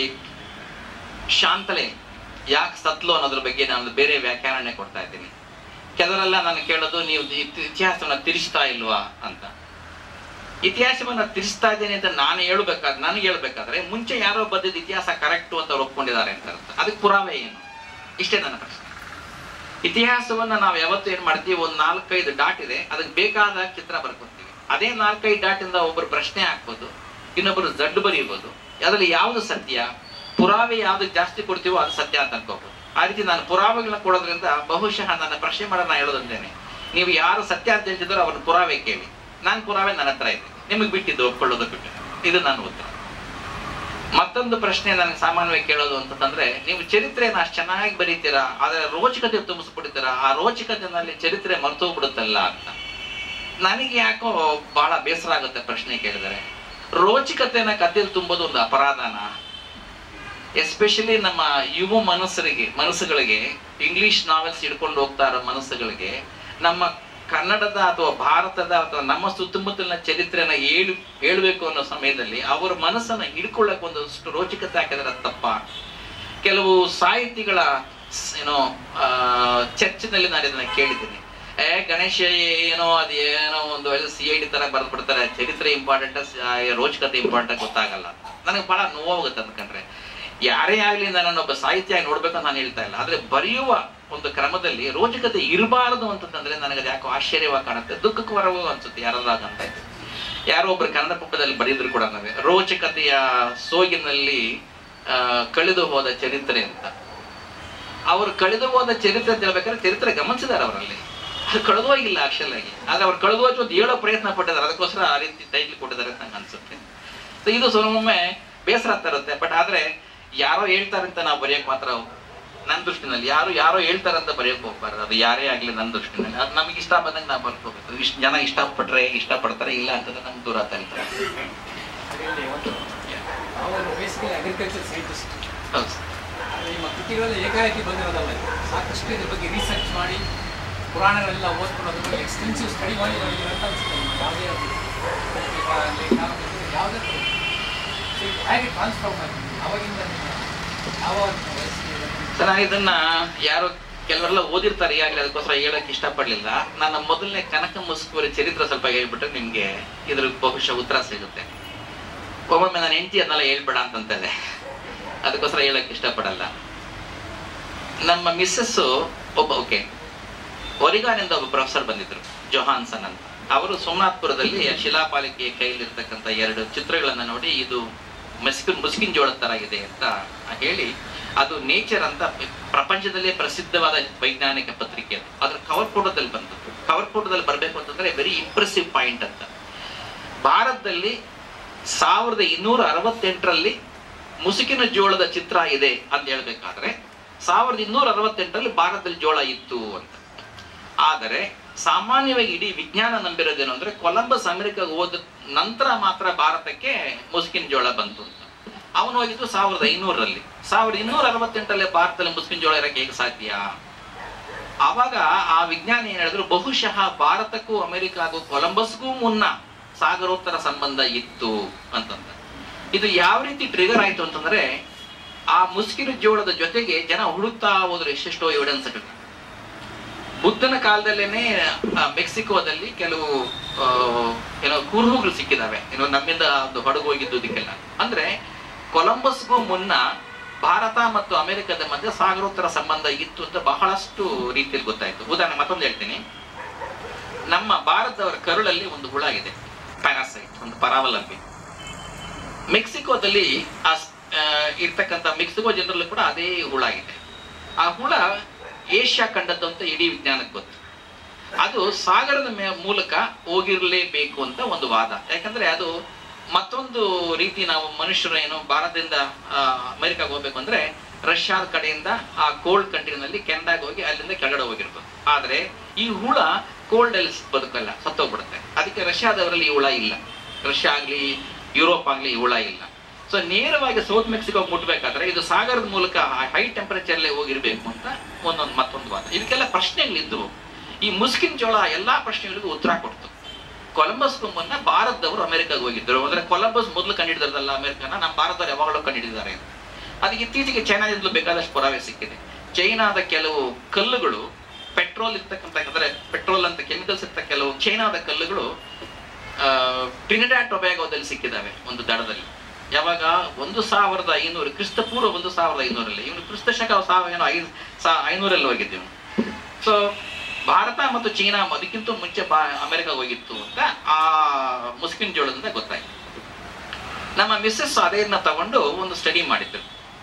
ಶಾಂತಲೆ ಯಾಕೆ ಸತ್ಲು ಅನ್ನೋದ್ರ ಬಗ್ಗೆ ನಾನು ಬೇರೆ ವ್ಯಾಖ್ಯಾನನೆ ಕೊಡ್ತಾ ಇದ್ದೀನಿ ಕೆಲವರೆಲ್ಲ ನಾನು ಕೇಳೋದು ನೀವು ಇತಿ- ಇತಿಹಾಸವನ್ನ ತಿರುಚ್ತಾ ಇಲ್ವಾ ಅಂತ ಇತಿಹಾಸವನ್ನ ತಿರ್ಸ್ತಾ ಇದ್ದೇನೆ ಅಂತ ನಾನು ಹೇಳ್ಬೇಕಾದ್ರೆ ನನಗೆ ಹೇಳ್ಬೇಕಾದ್ರೆ ಮುಂಚೆ ಯಾರೋ ಬದ್ದಿದ್ದ ಇತಿಹಾಸ ಕರೆಕ್ಟು ಅಂತ ಅವ್ರು ಒಪ್ಕೊಂಡಿದ್ದಾರೆ ಅಂತ ಅರ್ಥ ಅದಕ್ಕೆ ಪುರಾವೆ ಏನು ಇಷ್ಟೇ ನನ್ನ ಪ್ರಶ್ನೆ ಇತಿಹಾಸವನ್ನ ನಾವು ಯಾವತ್ತು ಏನ್ ಮಾಡ್ತೀವಿ ಒಂದ್ ನಾಲ್ಕೈದು ಡಾಟ್ ಇದೆ ಅದಕ್ಕೆ ಬೇಕಾದ ಚಿತ್ರ ಬರ್ಕೊತೀವಿ ಅದೇ ನಾಲ್ಕೈದು ಡಾಟ್ ಇಂದ ಒಬ್ಬರು ಪ್ರಶ್ನೆ ಹಾಕ್ಬೋದು ಇನ್ನೊಬ್ಬರು ಜಡ್ಡು ಬರೀಬಹುದು ಅದ್ರಲ್ಲಿ ಯಾವ್ದು ಸತ್ಯ ಪುರಾವೆ ಯಾವ್ದಕ್ಕೆ ಜಾಸ್ತಿ ಕೊಡ್ತೀವೋ ಅದು ಸತ್ಯ ಅಂತ ಅನ್ಕೋಬಹುದು ಆ ರೀತಿ ನಾನು ಪುರಾವೆಗಳನ್ನ ಕೊಡೋದ್ರಿಂದ ಬಹುಶಃ ನನ್ನ ಪ್ರಶ್ನೆ ಮಾಡೋಣ ಹೇಳೋದಂತೇನೆ ನೀವು ಯಾರು ಸತ್ಯ ಅಂತ ಹೇಳ್ತಿದ್ರು ಅವ್ರನ್ನ ಪುರಾವೆ ಕೇಳಿ ನಾನು ಪುರಾವೆ ನನ್ನ ಹತ್ರ ಇದೆ ನಿಮಗೆ ಬಿಟ್ಟಿದ್ದು ಒಪ್ಕೊಳ್ಳೋದು ಬಿಟ್ಟು ಇದು ನಾನು ಉತ್ತರ ಮತ್ತೊಂದು ಪ್ರಶ್ನೆ ನನಗೆ ಸಾಮಾನ್ಯವಾಗಿ ಕೇಳೋದು ಅಂತಂದ್ರೆ ನೀವು ಚರಿತ್ರೆನ ಅಷ್ಟು ಚೆನ್ನಾಗಿ ಬರೀತೀರಾ ಆದ್ರೆ ರೋಚಕತೆ ತುಂಬಿಸ್ಬಿಡ್ತೀರಾ ಆ ರೋಚಕತೆನಲ್ಲಿ ಚರಿತ್ರೆ ಮರ್ತೋಗ್ಬಿಡುತ್ತಲ್ಲ ಅಂತ ನನಗೆ ಯಾಕೋ ಬಹಳ ಬೇಸರ ಆಗುತ್ತೆ ಪ್ರಶ್ನೆ ಕೇಳಿದರೆ ರೋಚಕತೆನ ಕಥೆಯಲ್ಲಿ ತುಂಬೋದು ಒಂದು ಅಪರಾಧನ ಎಸ್ಪೆಷಲಿ ನಮ್ಮ ಯುವ ಮನಸ್ಸರಿಗೆ ಮನಸ್ಸುಗಳಿಗೆ ಇಂಗ್ಲಿಷ್ ನಾವೆಲ್ಸ್ ಹಿಡ್ಕೊಂಡು ಹೋಗ್ತಾ ಇರೋ ಮನಸ್ಸುಗಳಿಗೆ ನಮ್ಮ ಕನ್ನಡದ ಅಥವಾ ಭಾರತದ ಅಥವಾ ನಮ್ಮ ಸುತ್ತಮುತ್ತಲಿನ ಚರಿತ್ರೆನ ಹೇಳು ಹೇಳ್ಬೇಕು ಅನ್ನೋ ಸಮಯದಲ್ಲಿ ಅವರ ಮನಸ್ಸನ್ನ ಹಿಡ್ಕೊಳ್ಳಕ್ ಒಂದಷ್ಟು ರೋಚಕತೆ ಹಾಕಿದ್ರೆ ಅದ್ ತಪ್ಪ ಕೆಲವು ಸಾಹಿತಿಗಳ ಸ್- ಏನೋ ಆ, ಚರ್ಚಿನಲ್ಲಿ ನಾನು ಇದನ್ನ ಕೇಳಿದ್ದೀನಿ ಏ ಗಣೇಶ ಏನೋ ಅದು ಏನೋ ಒಂದು ಸಿ ಐ ಡಿ ತರ ಬರ್ದು ಬಿಡ್ತಾರೆ ಚರಿತ್ರೆ ಇಂಪಾರ್ಟೆಂಟ್ ರೋಚಕತೆ ಇಂಪಾರ್ಟೆಂಟ್ ಗೊತ್ತಾಗಲ್ಲ ನನಗೆ ಬಹಳ ನೋವಾಗುತ್ತೆ ಅಂದ್ಕೊಂಡ್ರೆ ಯಾರೇ ಆಗ್ಲಿ ನಾನು ಒಬ್ಬ ಸಾಹಿತ್ಯ ನೋಡ್ಬೇಕಂತ ನಾನು ಹೇಳ್ತಾ ಇಲ್ಲ ಆದ್ರೆ ಬರೆಯುವ ಒಂದು ಕ್ರಮದಲ್ಲಿ ರೋಚಕತೆ ಇರಬಾರದು ಅಂತಂದ್ರೆ ನನಗೆ ಅದು ಯಾಕೋ ಆಶ್ಚರ್ಯವಾಗಿ ಕಾಣುತ್ತೆ ದುಃಖಕರವೂ ಅನ್ಸುತ್ತೆ ಯಾರಾದ್ರೂ ಹಾಗಂತ ಇದ್ರೆ. ಯಾರೋ ಒಬ್ರು ಕನ್ನಡ ಪುಟದಲ್ಲಿ ಬರೆದಿದ್ರು ಕೂಡ ನಾವೇ ರೋಚಕತೆಯ ಸೋಗಿನಲ್ಲಿ ಆ, ಕಳೆದು ಹೋದ ಚರಿತ್ರೆ ಅಂತ ಅವರು ಕಳೆದು ಹೋದ ಚರಿತ್ರೆ ಅಂತ ಹೇಳ್ಬೇಕಾದ್ರೆ ಚರಿತ್ರೆ ಗಮನಿಸಿದಾರೆ ಅವರಲ್ಲಿ ಅದು ಕಳೆದು ಹೋಗಿಲ್ಲ ಆಕ್ಚುಲ್ ಆಗಿ ಆದ್ರೆ ಅವ್ರು ಕಳೆದು ಹೋಗಿ ಒಂದು ಹೇಳೋ ಪ್ರಯತ್ನ ಪಟ್ಟಿದ್ದಾರೆ ಅದಕ್ಕೋಸ್ಕರ ಆ ರೀತಿ ಟೈಟ್ಲ್ ಕೊಟ್ಟಿದ್ದಾರೆ ಅಂತ ನಂಗೆ ಅನ್ಸುತ್ತೆ ಸೊ ಇದು ಸ್ವಲ್ಪೊಮ್ಮೆ ಬೇಸರ ಆಗ್ತಾ ಇರುತ್ತೆ ಬಟ್ ಆದ್ರೆ ಯಾರೋ ಹೇಳ್ತಾರೆ ಅಂತ ನಾವು ಬರೆಯಕ್ ಮಾತ್ರ ನನ್ನ ದೃಷ್ಟಿನಲ್ಲಿ ಯಾರು ಯಾರೋ ಹೇಳ್ತಾರೆ ಅಂತ ಬರೆಯಕ್ ಹೋಗ್ಬಾರ್ದು ಅದು ಯಾರೇ ಆಗ್ಲಿ ನನ್ನ ದೃಷ್ಟಿನಲ್ಲಿ ಅದು ನಮಗೆ ಇಷ್ಟ ಬಂದಂಗೆ ನಾವು ಬರ್ಕೋಬೇಕು ಇಷ್ಟು ಜನ ಇಷ್ಟಪಟ್ರೆ ಇಷ್ಟಪಡ್ತಾರೆ ಇಲ್ಲ ಅಂತಂದ್ರೆ ನಮ್ಗೆ ದೂರ ಆಗ್ತಾ ಇರ್ತಾರೆ ನಾವು ಬೇಸಿಕಲಿ ಅಗ್ರಿಕಲ್ಚರ್ ಸೈಂಟಿಸ್ಟ್ ಹೌದು ಸರ್. ನಿಮ್ಮ ಕೃತಿಗಳಲ್ಲಿ ಏಕಾಏಕಿ ಬಂದಿರೋದಲ್ಲ ಇದು. ಸಾಕಷ್ಟು ಇದ್ರ ಬಗ್ಗೆ ರಿಸರ್ಚ್ ಮಾಡಿ ಪುರಾಣಗಳೆಲ್ಲ ಓದ್ಕೊಂಡು ಅದ್ರ ಬಗ್ಗೆ ಎಕ್ಸ್ಟೆನ್ಸಿವ್ ಸ್ಟಡಿ ಮಾಡಿ ಬಂದಿರೋ ಅಂತ ಅನ್ಸುತ್ತೆ ನಿಮ್ಗೆ ಯಾವುದೇ ಅದು ಪತ್ರಿಕಾ, ಲೇಖನ, ಇದು ಯಾವುದೇ ಥರ. So ಇದು ಹೇಗೆ ಟ್ರಾನ್ಸ್ಫಾರ್ಮ್ ಆಗಿದೆ ಅವಾಗಿಂದ ನಿಮ್ಮ ಯಾವ ವಯಸ್ಸಿಗೆ ಇದನ್ನು- ಸರ್ ನಾನು ಇದನ್ನ ಯಾರು ಕೆಲವರೆಲ್ಲ ಓದಿರ್ತಾರೆ ಈಗಾಗಲೇ ಅದಕ್ಕೋಸ್ಕರ ಹೇಳಕ್ ಇಷ್ಟಪಡ್ಲಿಲ್ಲ ನನ್ನ ಮೊದಲನೇ ಕನಕ ಮುಸ್ಕುವರಿ ಚರಿತ್ರೆ ಸ್ವಲ್ಪ ಹೇಳ್ಬಿಟ್ರೆ ನಿಮ್ಗೆ ಇದ್ರ ಬಹುಶಃ ಉತ್ತರ ಸಿಗುತ್ತೆ ಒಮ್ಮೊಮ್ಮೆ ನನ್ನ ಹೆಂಡತಿ ಅದನ್ನೆಲ್ಲ ಹೇಳ್ಬೇಡ ಅಂತಂತದೆ ಅದಕ್ಕೋಸ್ಕರ ಹೇಳಕ್ ಇಷ್ಟಪಡಲ್ಲ ನಮ್ಮ ಮಿಸ್ಸಸ್ ಒಬ್ಬ ಓಕೆ ಒರಿಗಾನಿಂದ ಒಬ್ಬ ಪ್ರೊಫೆಸರ್ ಬಂದಿದ್ರು ಜೊಹಾನ್ಸನ್ ಅಂತ ಅವರು ಸೋಮನಾಥ್ಪುರದಲ್ಲಿ ಶಿಲಾಪಾಲಿಕೆಯ ಕೈಲಿರ್ತಕ್ಕಂಥ ಎರಡು ಚಿತ್ರಗಳನ್ನ ನೋಡಿ ಇದು ಮುಸ್ಕಿನ್ ಮುಸ್ಕಿನ್ ಜೋಳದ ತರ ಇದೆ ಅಂತ ಹೇಳಿ ಅದು ನೇಚರ್ ಅಂತ ಪ್ರಪಂಚದಲ್ಲೇ ಪ್ರಸಿದ್ಧವಾದ ವೈಜ್ಞಾನಿಕ ಪತ್ರಿಕೆ ಅದು ಅದ್ರ ಕವರ್ ಫೋಟೋದಲ್ಲಿ ಬಂದದ್ದು ಕವರ್ ಫೋಟೋದಲ್ಲಿ ಬರಬೇಕು ಅಂತಂದ್ರೆ ವೆರಿ ಇಂಪ್ರೆಸಿವ್ ಪಾಯಿಂಟ್ ಅಂತ ಭಾರತದಲ್ಲಿ ಸಾವಿರದ ಇನ್ನೂರ ಅರವತ್ತೆಂಟರಲ್ಲಿ ಮುಸುಕಿನ ಜೋಳದ ಚಿತ್ರ ಇದೆ ಅಂತ ಹೇಳ್ಬೇಕಾದ್ರೆ ಸಾವಿರದ ಇನ್ನೂರ ಅರವತ್ತೆಂಟರಲ್ಲಿ ಭಾರತದಲ್ಲಿ ಜೋಳ ಇತ್ತು ಅಂತ ಆದರೆ ಸಾಮಾನ್ಯವಾಗಿ ಇಡೀ ವಿಜ್ಞಾನ ನಂಬಿರೋದೇನು ಅಂದ್ರೆ ಕೊಲಂಬಸ್ ಅಮೆರಿಕಾಗ ಹೋದ ನಂತರ ಮಾತ್ರ ಭಾರತಕ್ಕೆ ಮುಸುಕಿನ ಜೋಳ ಬಂತು ಅಂತ ಅವನು ಹೋಗಿದ್ದು ಸಾವಿರದ ಐನೂರರಲ್ಲಿ ಸಾವಿರದ ಇನ್ನೂರ ಅರವತ್ತೆಂಟರಲ್ಲಿ ಭಾರತದಲ್ಲಿ ಮುಸ್ಕಿನ ಜೋಳ ಇರಕ್ಕೆ ಹೇಗೆ ಸಾಧ್ಯ ಆವಾಗ ಆ ವಿಜ್ಞಾನಿ ಏನ್ ಹೇಳಿದ್ರು ಬಹುಶಃ ಭಾರತಕ್ಕೂ ಅಮೆರಿಕಾಗೂ ಕೊಲಂಬಸ್ಗೂ ಮುನ್ನ ಸಾಗರೋತ್ತರ ಸಂಬಂಧ ಇತ್ತು ಅಂತಂದ ಇದು ಯಾವ ರೀತಿ ಟ್ರಿಗರ್ ಆಯ್ತು ಅಂತಂದ್ರೆ ಆ ಮುಸ್ಕಿನ ಜೋಳದ ಜೊತೆಗೆ ಜನ ಹುಡುಕ್ತಾ ಹೋದ್ರು ಎಷ್ಟೆಷ್ಟೋ ಎವಿಡೆನ್ಸ್ಗಳು ಬುದ್ಧನ ಕಾಲದಲ್ಲೇನೆ ಆ, ಮೆಕ್ಸಿಕೋದಲ್ಲಿ ಕೆಲವು ಆ, ಏನೋ ಕುರುಹುಗಳು ಸಿಕ್ಕಿದಾವೆ ಏನೋ ನಮ್ಮಿಂದ ಒಂದು ಹೊಡಗು ಹೋಗಿದ್ದುದಕ್ಕೆಲ್ಲ ಅಂದ್ರೆ ಕೊಲಂಬಸ್ಗೂ ಮುನ್ನ ಭಾರತ ಮತ್ತು ಅಮೆರಿಕದ ಮಧ್ಯೆ ಸಾಗರೋತ್ತರ ಸಂಬಂಧ ಇತ್ತು ಅಂತ ಬಹಳಷ್ಟು ರೀತಿಯಲ್ಲಿ ಗೊತ್ತಾಯ್ತು ಉದಾಹರಣೆ ಮತ್ತೊಂದು ಹೇಳ್ತೀನಿ ನಮ್ಮ ಭಾರತದವರ ಕರುಳಲ್ಲಿ ಒಂದು ಹುಳ ಇದೆ ಪ್ಯಾರಾಸೈಟ್ ಒಂದು ಪರಾವಲಂಬಿ ಮೆಕ್ಸಿಕೋದಲ್ಲಿ ಆ ಸ್- ಆ, ಇರ್ತಕ್ಕಂಥ ಮೆಕ್ಸಿಕೋ ಜನರಲ್ಲೂ ಕೂಡ ಅದೇ ಹುಳ ಇದೆ ಆ ಹುಳ ಏಷ್ಯಾ ಖಂಡದ್ದು ಅಂತ ಇಡೀ ವಿಜ್ಞಾನಕ್ಕೆ ಗೊತ್ತು ಅದು ಸಾಗರದ ಮೇ- ಮೂಲಕ ಹೋಗಿರ್ಲೇಬೇಕು ಅಂತ ಒಂದು ವಾದ ಯಾಕಂದ್ರೆ ಅದು ಮತ್ತೊಂದು ರೀತಿ ನಾವು ಮನುಷ್ಯರು ಏನು ಭಾರತದಿಂದ ಆ, ಅಮೆರಿಕಾಗೆ ಹೋಗ್ಬೇಕು ಅಂದ್ರೆ ರಷ್ಯಾದ ಕಡೆಯಿಂದ ಆ ಕೋಲ್ಡ್ ಕಂಟ್ರಿನಲ್ಲಿ ಕೆನಡಾಗೆ ಹೋಗಿ ಅಲ್ಲಿಂದ ಕೆಳಗಡೆ ಹೋಗಿರ್ಬೇಕು ಆದ್ರೆ ಈ ಹುಳ ಕೋಲ್ಡ್ ಅಲ್ಲಿ ಬದುಕಲ್ಲ ಸತ್ತೋಗ್ಬಿಡುತ್ತೆ ಅದಕ್ಕೆ ರಷ್ಯಾದವರಲ್ಲಿ ಈ ಹುಳ ಇಲ್ಲ ರಷ್ಯಾ ಆಗ್ಲಿ ಯುರೋಪ್ ಆಗ್ಲಿ ಈ ಹುಳ ಇಲ್ಲ ಸೊ ನೇರವಾಗಿ ಸೌತ್ ಮೆಕ್ಸಿಕೋ ಮುಟ್ಬೇಕಾದ್ರೆ ಇದು ಸಾಗರದ ಮೂಲಕ ಹೈ ಟೆಂಪರೇಚರ್ ಹೋಗಿರ್ಬೇಕು ಅಂತ ಒಂದೊಂದು ಮತ್ತೊಂದು ವಾದ ಇದಕ್ಕೆಲ್ಲ ಪ್ರಶ್ನೆಗಳಿದ್ವು ಈ ಮುಸ್ಕಿನ್ ಜೋಳ ಎಲ್ಲಾ ಪ್ರಶ್ನೆಗಳಿಗೂ ಉತ್ತರ ಕೊಡ್ತು ಕೊಲಂಬಸ್ಗೂ ಮುನ್ನ ಭಾರತದವರು ಅಮೆರಿಕಾಗೆ ಹೋಗಿದ್ರು ಅಂದ್ರೆ ಕೊಲಂಬಸ್ ಮೊದಲು ಕಂಡಿಡಿದಾರಲ್ಲ ಅಮೆರಿಕನ ನಮ್ಮ ಭಾರತದವ್ರು ಯಾವಾಗಲೂ ಕಂಡಿಡಿದ್ದಾರೆ ಅದಕ್ಕೆ ಇತ್ತೀಚೆಗೆ ಚೈನಾದಿಂದಲೂ ಬೇಕಾದಷ್ಟು ಪುರಾವೆ ಸಿಕ್ಕಿದೆ ಚೈನಾದ ಕೆಲವು ಕಲ್ಲುಗಳು ಪೆಟ್ರೋಲ್ ಇರ್ತಕ್ಕಂಥ ಅಂದ್ರೆ ಪೆಟ್ರೋಲ್ ಅಂತ ಕೆಮಿಕಲ್ಸ್ ಇರ್ತ ಕೆಲವು ಚೈನಾದ ಕಲ್ಲುಗಳು ಟ್ರಿನಿಡಾಡ್ ಟೊಬ್ಯಾಗೋದಲ್ಲಿ ಸಿಕ್ಕಿದಾವೆ ಒಂದು ದಡದಲ್ಲಿ ಯಾವಾಗ ಒಂದು ಸಾವಿರದ ಐನೂರು ಕ್ರಿಸ್ತ ಪೂರ್ವ ಒಂದು ಸಾವಿರದ ಐನೂರಲ್ಲಿ ಇವನು ಕ್ರಿಸ್ತ ಶಕ ಸಾವಿರ ಏನೋ ಐದು ಸಾ ಐನೂರಲ್ಲಿ ಹೋಗಿದ್ದೀವಿ ಸೊ ಭಾರತ ಮತ್ತು ಚೀನಾ ಅದಕ್ಕಿಂತ ಮುಂಚೆ ಬಾ ಅಮೆರಿಕ ಹೋಗಿತ್ತು ಅಂತ ಆ ಮುಸ್ಕಿನ್ ಜೋಳದಿಂದ ಗೊತ್ತಾಯ್ತು ನಮ್ಮ ಮಿಸ್ಸಸ್ ಅದೇನ ತಗೊಂಡು ಒಂದು ಸ್ಟಡಿ ಮಾಡಿದ್ರು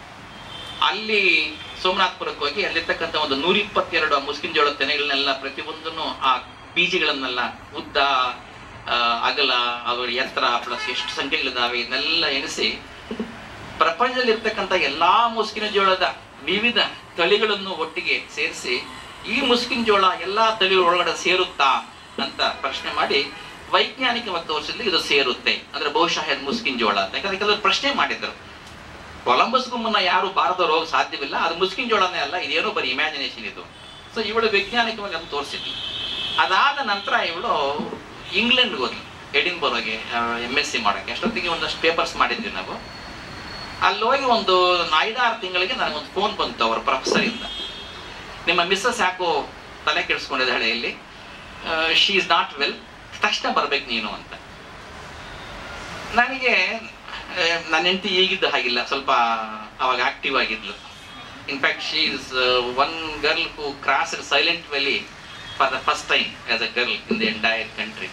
ಅಲ್ಲಿ ಸೋಮನಾಥ್ಪುರಕ್ಕೆ ಹೋಗಿ ಅಲ್ಲಿರ್ತಕ್ಕಂಥ ಒಂದು ನೂರ ಇಪ್ಪತ್ತೆರಡು ಮುಸ್ಕಿನ್ ಜೋಳದ ತೆನೆಗಳನ್ನೆಲ್ಲ ಪ್ರತಿಯೊಂದನ್ನು ಆ ಬೀಜಗಳನ್ನೆಲ್ಲ ಉದ್ದ ಆ, ಅಗಲ ಅವರ ಎತ್ತರ ಪ್ಲಸ್ ಎಷ್ಟು ಸಂಖ್ಯೆಗಳಿದಾವೆ ಇದನ್ನೆಲ್ಲ ಎಣಿಸಿ ಪ್ರಪಂಚದಲ್ಲಿ ಇರ್ತಕ್ಕಂಥ ಎಲ್ಲಾ ಮುಸ್ಕಿನ ಜೋಳದ ವಿವಿಧ ತಳಿಗಳನ್ನು ಒಟ್ಟಿಗೆ ಸೇರಿಸಿ ಈ ಮುಸ್ಕಿನ ಜೋಳ ಎಲ್ಲಾ ತಳಿಗಳ ಒಳಗಡೆ ಸೇರುತ್ತಾ ಅಂತ ಪ್ರಶ್ನೆ ಮಾಡಿ ವೈಜ್ಞಾನಿಕವಾಗಿ ತೋರಿಸಿದ್ರೆ ಇದು ಸೇರುತ್ತೆ ಅಂದ್ರೆ ಬಹುಶಃ ಇದು ಮುಸ್ಕಿನ್ ಜೋಳ ಅಂತ ಯಾಕಂದ್ರೆ ಕೆಲವರು ಪ್ರಶ್ನೆ ಮಾಡಿದ್ರು ಕೊಲಂಬಸ್ಗೂ ಮುನ್ನ ಯಾರು ಭಾರತದವ್ರು ಹೋಗಕ್ಕೆ ಸಾಧ್ಯವಿಲ್ಲ ಅದು ಮುಸ್ಕಿನ್ ಜೋಳನೇ ಅಲ್ಲ ಇದೇನೋ ಬರೀ ಇಮ್ಯಾಜಿನೇಷನ್ ಇದು ಸೊ ಇವಳು ವೈಜ್ಞಾನಿಕವಾಗಿ ಅದನ್ನು ತೋರಿಸಿದ್ಲು ಅದಾದ ನಂತರ ಇವಳು ಇಂಗ್ಲೆಂಡ್ಗೆ ಹೋದ್ಲು ಎಡಿನ್ಬರೋಗೆ ಎಮ್ ಎಸ್ ಸಿ ಮಾಡೋಕ್ಕೆ ಅಷ್ಟೊತ್ತಿಗೆ ಒಂದಷ್ಟು ಪೇಪರ್ಸ್ ಮಾಡಿದ್ವಿ ನಾವು ಅಲ್ಲಿ ಹೋಗಿ ಒಂದು ಐದಾರು ತಿಂಗಳಿಗೆ ನನಗೊಂದು ಫೋನ್ ಬಂತು ಅವರ ಪ್ರೊಫೆಸರ್ ಇಂದ ನಿಮ್ಮ ಮಿಸ್ಸಸ್ ಯಾಕೋ ತಲೆ ಕೆಡಿಸ್ಕೊಂಡಿದ್ದಾಳೆ ಇಲ್ಲಿ ಶಿ ಇಸ್ ನಾಟ್ ವೆಲ್ ತಕ್ಷಣ ಬರ್ಬೇಕು ನೀನು ಅಂತ ನನಗೆ ಆ, ನನ್ನ ಹೆಂಡತಿ ಈಗಿದ್ದು ಹಾಗಿಲ್ಲ ಸ್ವಲ್ಪ ಅವಾಗ ಆಕ್ಟಿವ್ ಆಗಿದ್ಲು in fact she is one girl who cross Silent Valley for the first time as a girl in the entire country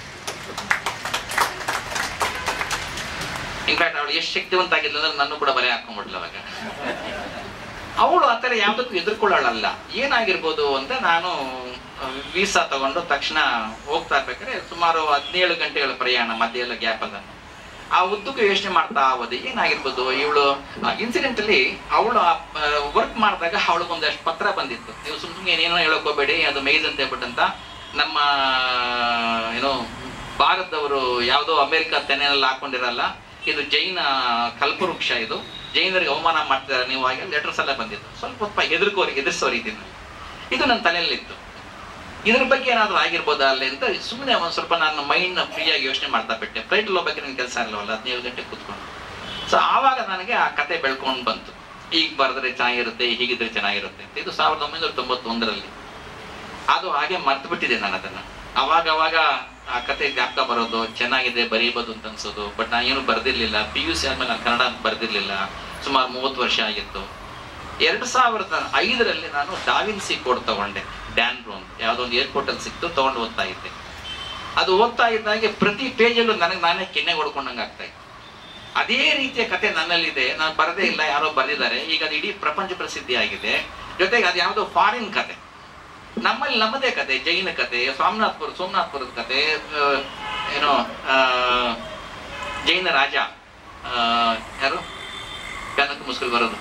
in fact ಅವಳು ಎಷ್ಟು ಶಕ್ತಿವಂತ ಆಗಿದ್ಲು ಅಂದ್ರೆ ನಾನು ಕೂಡ ಬಲೆ ಹಾಕೊಂಡ್ಬಿಡ್ಲು ಅವಾಗ ಅವಳು ಆ ಥರ ಯಾವುದಕ್ಕೂ ಎದುರ್ಕೊಳ್ಳೋಳಲ್ಲ ಏನಾಗಿರ್ಬೋದು ಅಂತ ನಾನು ವೀಸಾ ತಗೊಂಡು ತಕ್ಷಣ ಹೋಗ್ತಾ ಇರ್ಬೇಕಾದ್ರೆ ಸುಮಾರು ಹದಿನೇಳು ಗಂಟೆಗಳ ಪ್ರಯಾಣ ಮಧ್ಯ ಎಲ್ಲ ಗ್ಯಾಪ್ ಅದನ್ನು ಆ ಉದ್ದಕ್ಕೂ ಯೋಚನೆ ಮಾಡ್ತಾ ಹೋದೆ ಏನಾಗಿರ್ಬೋದು ಇವಳು ಇನ್ಸಿಡೆಂಟ್ ಅಲ್ಲಿ ಅವಳು ವರ್ಕ್ ಮಾಡಿದಾಗ ಅವಳಿಗೊಂದಷ್ಟು ಪತ್ರ ಬಂದಿತ್ತು ನೀವು ಸುಮ್ ಸುಮ್ಮನೆ ಏನೇನೋ ಹೇಳಕ್ ಹೋಗ್ಬೇಡಿ ಅದು ಮೈಜ್ ಅಂತ ಹೇಳ್ಬಿಟ್ಟಂತ ನಮ್ಮ ಏನೋ ಭಾರತದವರು ಯಾವುದೋ ಅಮೆರಿಕ ತೆನೆಯಲ್ಲಿ ಹಾಕೊಂಡಿರಲ್ಲ ಇದು ಜೈನ ಕಲ್ಪವೃಕ್ಷ ಇದು ಜೈನರಿಗೆ ಅವಮಾನ ಮಾಡ್ತಾರೆ ನೀವು ಹಾಗೆ ಲೆಟರ್ಸ್ ಎಲ್ಲ ಬಂದಿತ್ತು ಸ್ವಲ್ಪ ಸ್ವಲ್ಪ ಹೆದರ್ಕೋರಿ ಎದುರಿಸೋರಿ ಇದನ್ನ ಇದು ನನ್ನ ತಲೆಯಲ್ಲಿತ್ತು ಇದ್ರ ಬಗ್ಗೆ ಏನಾದ್ರು ಆಗಿರ್ಬೋದಾ ಅಲ್ಲಿ ಅಂತ ಸುಮ್ಮನೆ ಒಂದ್ ಸ್ವಲ್ಪ ನಾನು ಮೈಂಡ್ ಫ್ರೀ ಆಗಿ ಯೋಚನೆ ಮಾಡ್ತಾ ಬಿಟ್ಟೆ ಫ್ಲೈಟ್ ಹೋಗ್ಬೇಕಾದ್ರೆ ನನ್ನ ಕೆಲಸ ಇರಲಿಲ್ಲ ಹದಿನೇಳು ಗಂಟೆ ಕೂತ್ಕೊಂಡು ಸೊ ಆವಾಗ ನನಗೆ ಆ ಕತೆ ಬೆಳ್ಕೊಂಡು ಬಂತು ಈಗ ಬರೆದ್ರೆ ಚೆನ್ನಾಗಿರುತ್ತೆ ಹೀಗಿದ್ರೆ ಚೆನ್ನಾಗಿರುತ್ತೆ ಅಂತ ಇದು ಸಾವಿರದ ಒಂಬೈನೂರ ತೊಂಬತ್ತೊಂದರಲ್ಲಿ ಅದು ಹಾಗೆ ಮರ್ತು ಬಿಟ್ಟಿದೆ ನಾನು ಅದನ್ನ ಅವಾಗ ಅವಾಗ ಆ ಕತೆ ಜ್ಞಾಪಕ ಬರೋದು ಚೆನ್ನಾಗಿದೆ ಬರೀಬೋದು ಅಂತ ಅನ್ಸೋದು ಬಟ್ ನಾನು ಏನು ಬರ್ದಿರ್ಲಿಲ್ಲ ಪಿ ಯು ಸಿ ಆದ್ಮೇಲೆ ನಾನು ಕನ್ನಡ ಬರ್ದಿರ್ಲಿಲ್ಲ ಸುಮಾರು ಮೂವತ್ತು ವರ್ಷ ಆಗಿತ್ತು ಎರಡು ಸಾವಿರದ ಐದರಲ್ಲಿ ನಾನು ಡಾವಿನ್ಸಿ ಕೋಡ್ ತಗೊಂಡೆ ಡ್ಯಾನ್ ಬ್ರೋನ್ ಯಾವುದೋ ಒಂದು ಏರ್ಪೋರ್ಟ್ ಅಲ್ಲಿ ಸಿಕ್ತು ತಗೊಂಡು ಓದ್ತಾ ಇದ್ದೆ ಅದು ಓದ್ತಾ ಇದ್ದಾಗೆ ಪ್ರತಿ ಪೇಜಲ್ಲೂ ನನಗೆ ನಾನೇ ಕೆನ್ನೆ ಹೊಡ್ಕೊಂಡಂಗೆ ಆಗ್ತಾ ಇತ್ತು ಅದೇ ರೀತಿಯ ಕತೆ ನನ್ನಲ್ಲಿದೆ ನಾನು ಬರದೇ ಇಲ್ಲ ಯಾರೋ ಬರೆದಿದ್ದಾರೆ ಈಗ ಅದು ಇಡೀ ಪ್ರಪಂಚ ಪ್ರಸಿದ್ಧಿ ಆಗಿದೆ ಜೊತೆಗೆ ಅದು ಯಾವುದೋ ಫಾರಿನ್ ಕತೆ ನಮ್ಮಲ್ಲಿ ನಮ್ಮದೇ ಕತೆ ಜೈನ ಕತೆ ಸೋಮನಾಥ್ಪುರ ಸೋಮನಾಥ್ಪುರದ ಕತೆ ಆ, ಏನೋ ಆ, ಜೈನ ರಾಜ ಆ, ಯಾರು ಕನಕ ಮುಸ್ಕಲ್ ಬರೋದು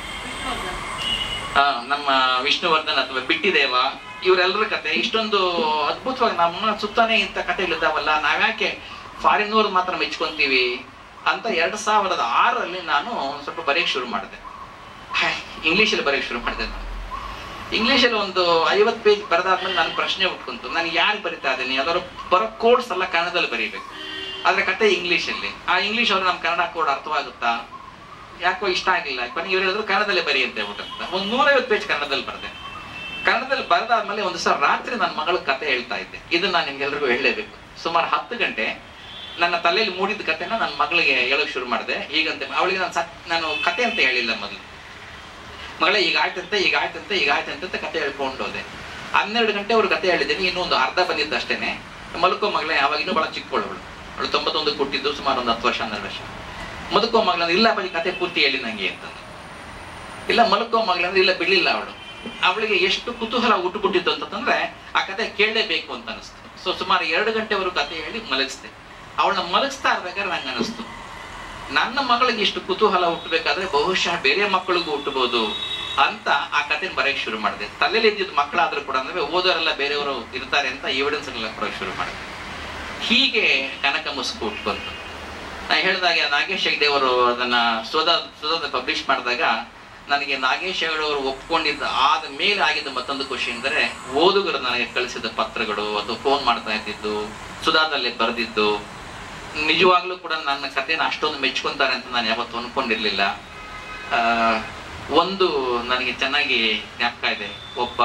ಆ, ನಮ್ಮ ವಿಷ್ಣುವರ್ಧನ್ ಅಥವಾ ಬಿಟ್ಟಿದೇವ ಇವರೆಲ್ಲರ ಕತೆ ಇಷ್ಟೊಂದು ಅದ್ಭುತವಾಗಿ ನಮ್ಮ ಸುತ್ತಾನೆ ಇಂಥ ಕಥೆಗಳಿದ್ದಾವಲ್ಲ ನಾವ್ಯಾಕೆ ಫಾರಿನ್ನವ್ರು ಮಾತ್ರ ಮೆಚ್ಕೊಂತೀವಿ ಅಂತ ಎರಡ್ ಸಾವಿರದ ಆರರಲ್ಲಿ ನಾನು ಸ್ವಲ್ಪ ಬರೆಯಕ್ಕೆ ಶುರು ಮಾಡಿದೆ ಇಂಗ್ಲೀಷಲ್ಲಿ ಬರೆಯಕ್ಕೆ ಶುರು ಮಾಡಿದೆ ನಾನು ಇಂಗ್ಲೀಷಲ್ಲಿ ಒಂದು ಐವತ್ತು ಪೇಜ್ ಬರೆದಾದ್ಮೇಲೆ ನನ್ನ ಪ್ರಶ್ನೆ ಉಟ್ಕೊಂತು ನಾನು ಯಾರು ಬರಿತಾ ಇದ್ದೀನಿ ಯಾವ್ದಾದ್ರು ಬರೋ ಕೋಡ್ಸ್ ಎಲ್ಲ ಕನ್ನಡದಲ್ಲಿ ಬರೀಬೇಕು ಆದ್ರೆ ಕತೆ ಇಂಗ್ಲೀಷಲ್ಲಿ ಆ ಇಂಗ್ಲೀಷ್ ಅವ್ರು ನಮ್ಮ ಕನ್ನಡ ಕೋಡ್ ಅರ್ಥವಾಗುತ್ತಾ ಯಾಕೋ ಇಷ್ಟ ಆಗಿಲ್ಲ ಕೊನೆಗೆ ಇವ್ರು ಹೇಳಿದ್ರು ಕನ್ನಡದಲ್ಲೇ ಬರಿ ಅಂತ ಹೇಳ್ಬಿಟ್ಟು ಒಂದು ನೂರೈವತ್ತು ಪೇಜ್ ಕನ್ನಡದಲ್ಲಿ ಬರೆದೆ ಕನ್ನಡದಲ್ಲಿ ಬರೆದಾದ್ಮೇಲೆ ಒಂದು ದಿವಸ ರಾತ್ರಿ ನನ್ನ ಮಗಳ ಕತೆ ಹೇಳ್ತಾ ಇದ್ದೆ ಇದನ್ನ ನಾನು ನಿಮ್ಗೆಲ್ರಿಗೂ ಹೇಳಲೇಬೇಕು ಸುಮಾರು ಹತ್ತು ಗಂಟೆ ನನ್ನ ತಲೆಯಲ್ಲಿ ಮೂಡಿದ ಕತೆನ ನನ್ನ ಮಗಳಿಗೆ ಹೇಳೋಕೆ ಶುರು ಮಾಡಿದೆ ಹೀಗಂತೆ ಅವಳಿಗೆ ನಾನು ಸತ್ ನಾನು ಕತೆ ಅಂತ ಹೇಳಿಲ್ಲ ಮೊದಲು ಮಗಳೇ ಈಗ ಆಯ್ತಂತೆ ಈಗ ಆಯ್ತಂತೆ ಈಗ ಆಯ್ತಂತೆ ಅಂತ ಕತೆ ಹೇಳ್ಕೊಂಡು ಹೋದೆ ಹನ್ನೆರಡು ಗಂಟೆ ಅವ್ರು ಕತೆ ಹೇಳಿದ್ದೀನಿ ಇನ್ನೂ ಒಂದು ಅರ್ಧ ಬಂದಿದ್ದು ಅಷ್ಟೇನೆ ಮಲ್ಕೋ ಮಗಳೇ ಅವಾಗ ಇನ್ನೂ ಬಹಳ ಚಿಕ್ಕವಳು ಅವಳು ಅವಳು ತೊಂಬತ್ತೊಂದು ಕೊಟ್ಟಿದ್ದು ಸುಮಾರು ಒಂದು ಹತ್ತು ವರ್ಷ ಹನ್ನೆರಡು ವರ್ಷ ಮಲ್ಕೋ ಮಗಳಂದ್ರೆ ಇಲ್ಲ ಬರೀ ಕತೆ ಪೂರ್ತಿ ಹೇಳಿ ನಂಗೆ ಅಂತ ಇಲ್ಲ ಮಲ್ಕೋ ಮಗಳಂದ್ರೆ ಇಲ್ಲ ಬಿಡ್ಲಿಲ್ಲ ಅವಳು ಅವಳಿಗೆ ಎಷ್ಟು ಕುತೂಹಲ ಹುಟ್ಟುಬಿಟ್ಟಿತ್ತು ಅಂತಂದ್ರೆ ಆ ಕತೆ ಕೇಳಲೇಬೇಕು ಅಂತ ಅನಿಸ್ತು ಸೊ ಸುಮಾರು ಎರಡು ಗಂಟೆವರೆಗೂ ಕತೆ ಹೇಳಿ ಮಲಗಿಸ್ದೆ ಅವಳನ್ನ ಮಲಗಿಸ್ತಾ ಇರ್ಬೇಕಾದ್ರೆ ನಂಗೆ ಅನಿಸ್ತು ನನ್ನ ಮಗಳಿಗೆ ಇಷ್ಟು ಕುತೂಹಲ ಹುಟ್ಟಬೇಕಾದ್ರೆ ಬಹುಶಃ ಬೇರೆ ಮಕ್ಕಳಿಗೂ ಹುಟ್ಟಬಹುದು ಅಂತ ಆ ಕಥೆನ ಬರೆಯಕ್ಕೆ ಶುರು ಮಾಡಿದೆ ತಲೆಯಲ್ಲಿ ಇದ್ದಿದ್ದು ಮಕ್ಕಳಾದ್ರೂ ಕೂಡ ಅಂದ್ರೆ ಓದೋರೆಲ್ಲ ಬೇರೆಯವರು ಇರ್ತಾರೆ ಅಂತ ಎವಿಡೆನ್ಸ್ ಎಲ್ಲ ಕೊಡೋಕೆ ಶುರು ಮಾಡಿದೆ ಹೀಗೆ ಕನಕ ಮುಸುಕು ಹುಟ್ಕೊಂತು ನಾ ಹೇಳಿದಾಗೆ ನಾಗೇಶ್ ಹೆಗ್ಡೆ ಅವರು ಅದನ್ನ ಸೋದ ಸೋದ ಪಬ್ಲಿಷ್ ಮಾಡಿದಾಗ ನನಗೆ ನಾಗೇಶ್ ಹೆಗಡೆ ಅವರು ಒಪ್ಕೊಂಡಿದ್ದ ಆದ ಮೇಲೆ ಆಗಿದ್ದ ಮತ್ತೊಂದು ಖುಷಿ ಅಂದರೆ ಓದುಗರು ನನಗೆ ಕಳಿಸಿದ ಪತ್ರಗಳು ಅಥವಾ ಫೋನ್ ಮಾಡ್ತಾ ಇದ್ದಿದ್ದು ಸುಧಾದಲ್ಲಿ ಬರೆದಿದ್ದು ನಿಜವಾಗ್ಲೂ ಕೂಡ ನನ್ನ ಕಥೆನ ಅಷ್ಟೊಂದು ಮೆಚ್ಕೊಂತಾರೆ ಅಂತ ನಾನು ಯಾವತ್ತೂ ಅನ್ಕೊಂಡಿರ್ಲಿಲ್ಲ ಆ, ಒಂದು ನನಗೆ ಚೆನ್ನಾಗಿ ಜ್ಞಾಪಕ ಇದೆ ಒಬ್ಬ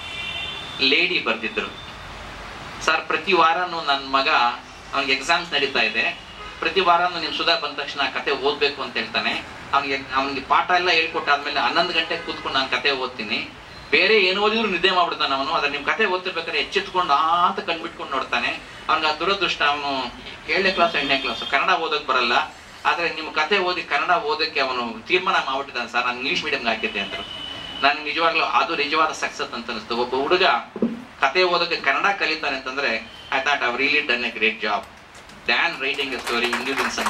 ಲೇಡಿ ಬರ್ದಿದ್ರು ಸರ್ ಪ್ರತಿ ವಾರನೂ ನನ್ನ ಮಗ ಅವ್ನಿಗೆ ಎಕ್ಸಾಮ್ಸ್ ನಡೀತಾ ಇದೆ ಪ್ರತಿ ವಾರನೂ ನಿಮ್ ಸುಧಾ ಬಂದ ತಕ್ಷಣ ಆ ಕತೆ ಓದ್ಬೇಕು ಅಂತ ಹೇಳ್ತಾನೆ ಅವ್ನಿಗೆ ಅವ್ನಿಗೆ ಪಾಠ ಎಲ್ಲ ಹೇಳ್ಕೊಟ್ಟಾದ್ಮೇಲೆ ಹನ್ನೊಂದು ಗಂಟೆಗೆ ಕೂತ್ಕೊಂಡು ನಾನು ಕತೆ ಓದ್ತೀನಿ ಬೇರೆ ಏನು ಓದಿದ್ರು ನಿದ್ದೆ ಮಾಡ್ಬಿಡ್ತಾನೆ ಅವನು ಅದ್ರ ನಿಮ್ ಕತೆ ಓದ್ತಿರ್ಬೇಕಾದ್ರೆ ಎಚ್ಚೆತ್ಕೊಂಡು ಆ ಅಂತ ಕಣ್ಬಿಟ್ಕೊಂಡು ನೋಡ್ತಾನೆ ಅವ್ನಿಗೆ ಆ ದುರದೃಷ್ಟ ಅವನು ಏಳನೇ ಕ್ಲಾಸ್ ಎಂಟನೇ ಕ್ಲಾಸ್ ಕನ್ನಡ ಓದಕ್ ಬರಲ್ಲ ಆದ್ರೆ ನಿಮ್ಮ ಕತೆ ಓದಿ ಕನ್ನಡ ಓದಕ್ಕೆ ಅವನು ತೀರ್ಮಾನ ಮಾಡ್ಬಿಟ್ಟಿದ್ದಾನೆ ಸರ್ ನಾನು ಇಂಗ್ಲಿಷ್ ಮೀಡಿಯಂಗೆ ಹಾಕಿದ್ದೆ ಅಂತ ನಾನು ನಿಜವಾಗ್ಲೂ ಅದು ನಿಜವಾದ ಸಕ್ಸಸ್ ಅಂತ ಅನಿಸ್ತು ಒಬ್ಬ ಹುಡುಗ ಕತೆ ಓದಕ್ಕೆ ಕನ್ನಡ ಕಲಿತಾನೆ ಅಂತಂದ್ರೆ I thought I've really done a great job than writing a story individual some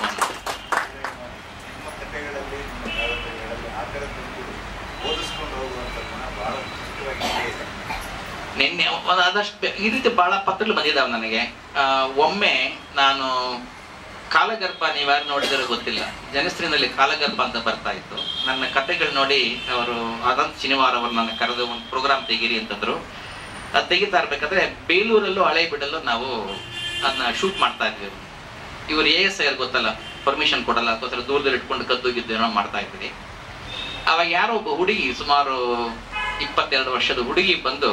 ನಿಮ್ಮ ಕಥೆಗಳಲ್ಲಿ ನಿಮ್ಮ ಕಾದಂಬರಿಗಳಲ್ಲಿ ಆ ಥರದ್ದು ಓದಿಸ್ಕೊಂಡು ಹೋಗುವಂಥ ಗುಣ ಬಹಳ ಮುಖ್ಯವಾಗಿ ಇದ್ದೇ ಇದೆ ನಿನ್ನೆ ಒಂದ್ ಆದಷ್ಟು ಈ ರೀತಿ ಬಹಳ ಪತ್ರಗಳು ಬಂದಿದ್ದಾವೆ ನನಗೆ ಆ, ಒಮ್ಮೆ ನಾನು ಕಾಲಗರ್ಭ ನೀವ್ಯಾರು ನೋಡಿದ್ರೆ ಗೊತ್ತಿಲ್ಲ ಜನಸ್ತ್ರೀನಲ್ಲಿ ಕಾಲಗರ್ಭ ಅಂತ ಬರ್ತಾ ಇತ್ತು ನನ್ನ ಕತೆಗಳು ನೋಡಿ ಅವರು ಅದಂತ ಶನಿವಾರ ಅವರು ನನ್ನ ಕರೆದು ಒಂದು ಪ್ರೋಗ್ರಾಮ್ ತೆಗೀರಿ ಅಂತಂದ್ರು ಅದು ತೆಗಿತಾ ಇರ್ಬೇಕಾದ್ರೆ ಬೇಲೂರಲ್ಲೂ ಹಳೆ ಬಿಡಲ್ಲೂ ನಾವು ಅದನ್ನ ಶೂಟ್ ಮಾಡ್ತಾ ಇದ್ವಿ ಇವ್ರು ಎ ಎಸ್ ಐ ಗೊತ್ತಲ್ಲ ಪರ್ಮಿಷನ್ ಕೊಡಲ್ಲ ಅಥವಾ ದೂರದಲ್ಲಿ ಇಟ್ಕೊಂಡು ಕದ್ದು ಗಿದ್ದು ಏನೋ ಮಾಡ್ತಾ ಇದ್ವಿ ಅವಾಗ ಯಾರೋ ಒಬ್ಬ ಹುಡುಗಿ ಸುಮಾರು ಇಪ್ಪತ್ತೆರಡು ವರ್ಷದ ಹುಡುಗಿ ಬಂದು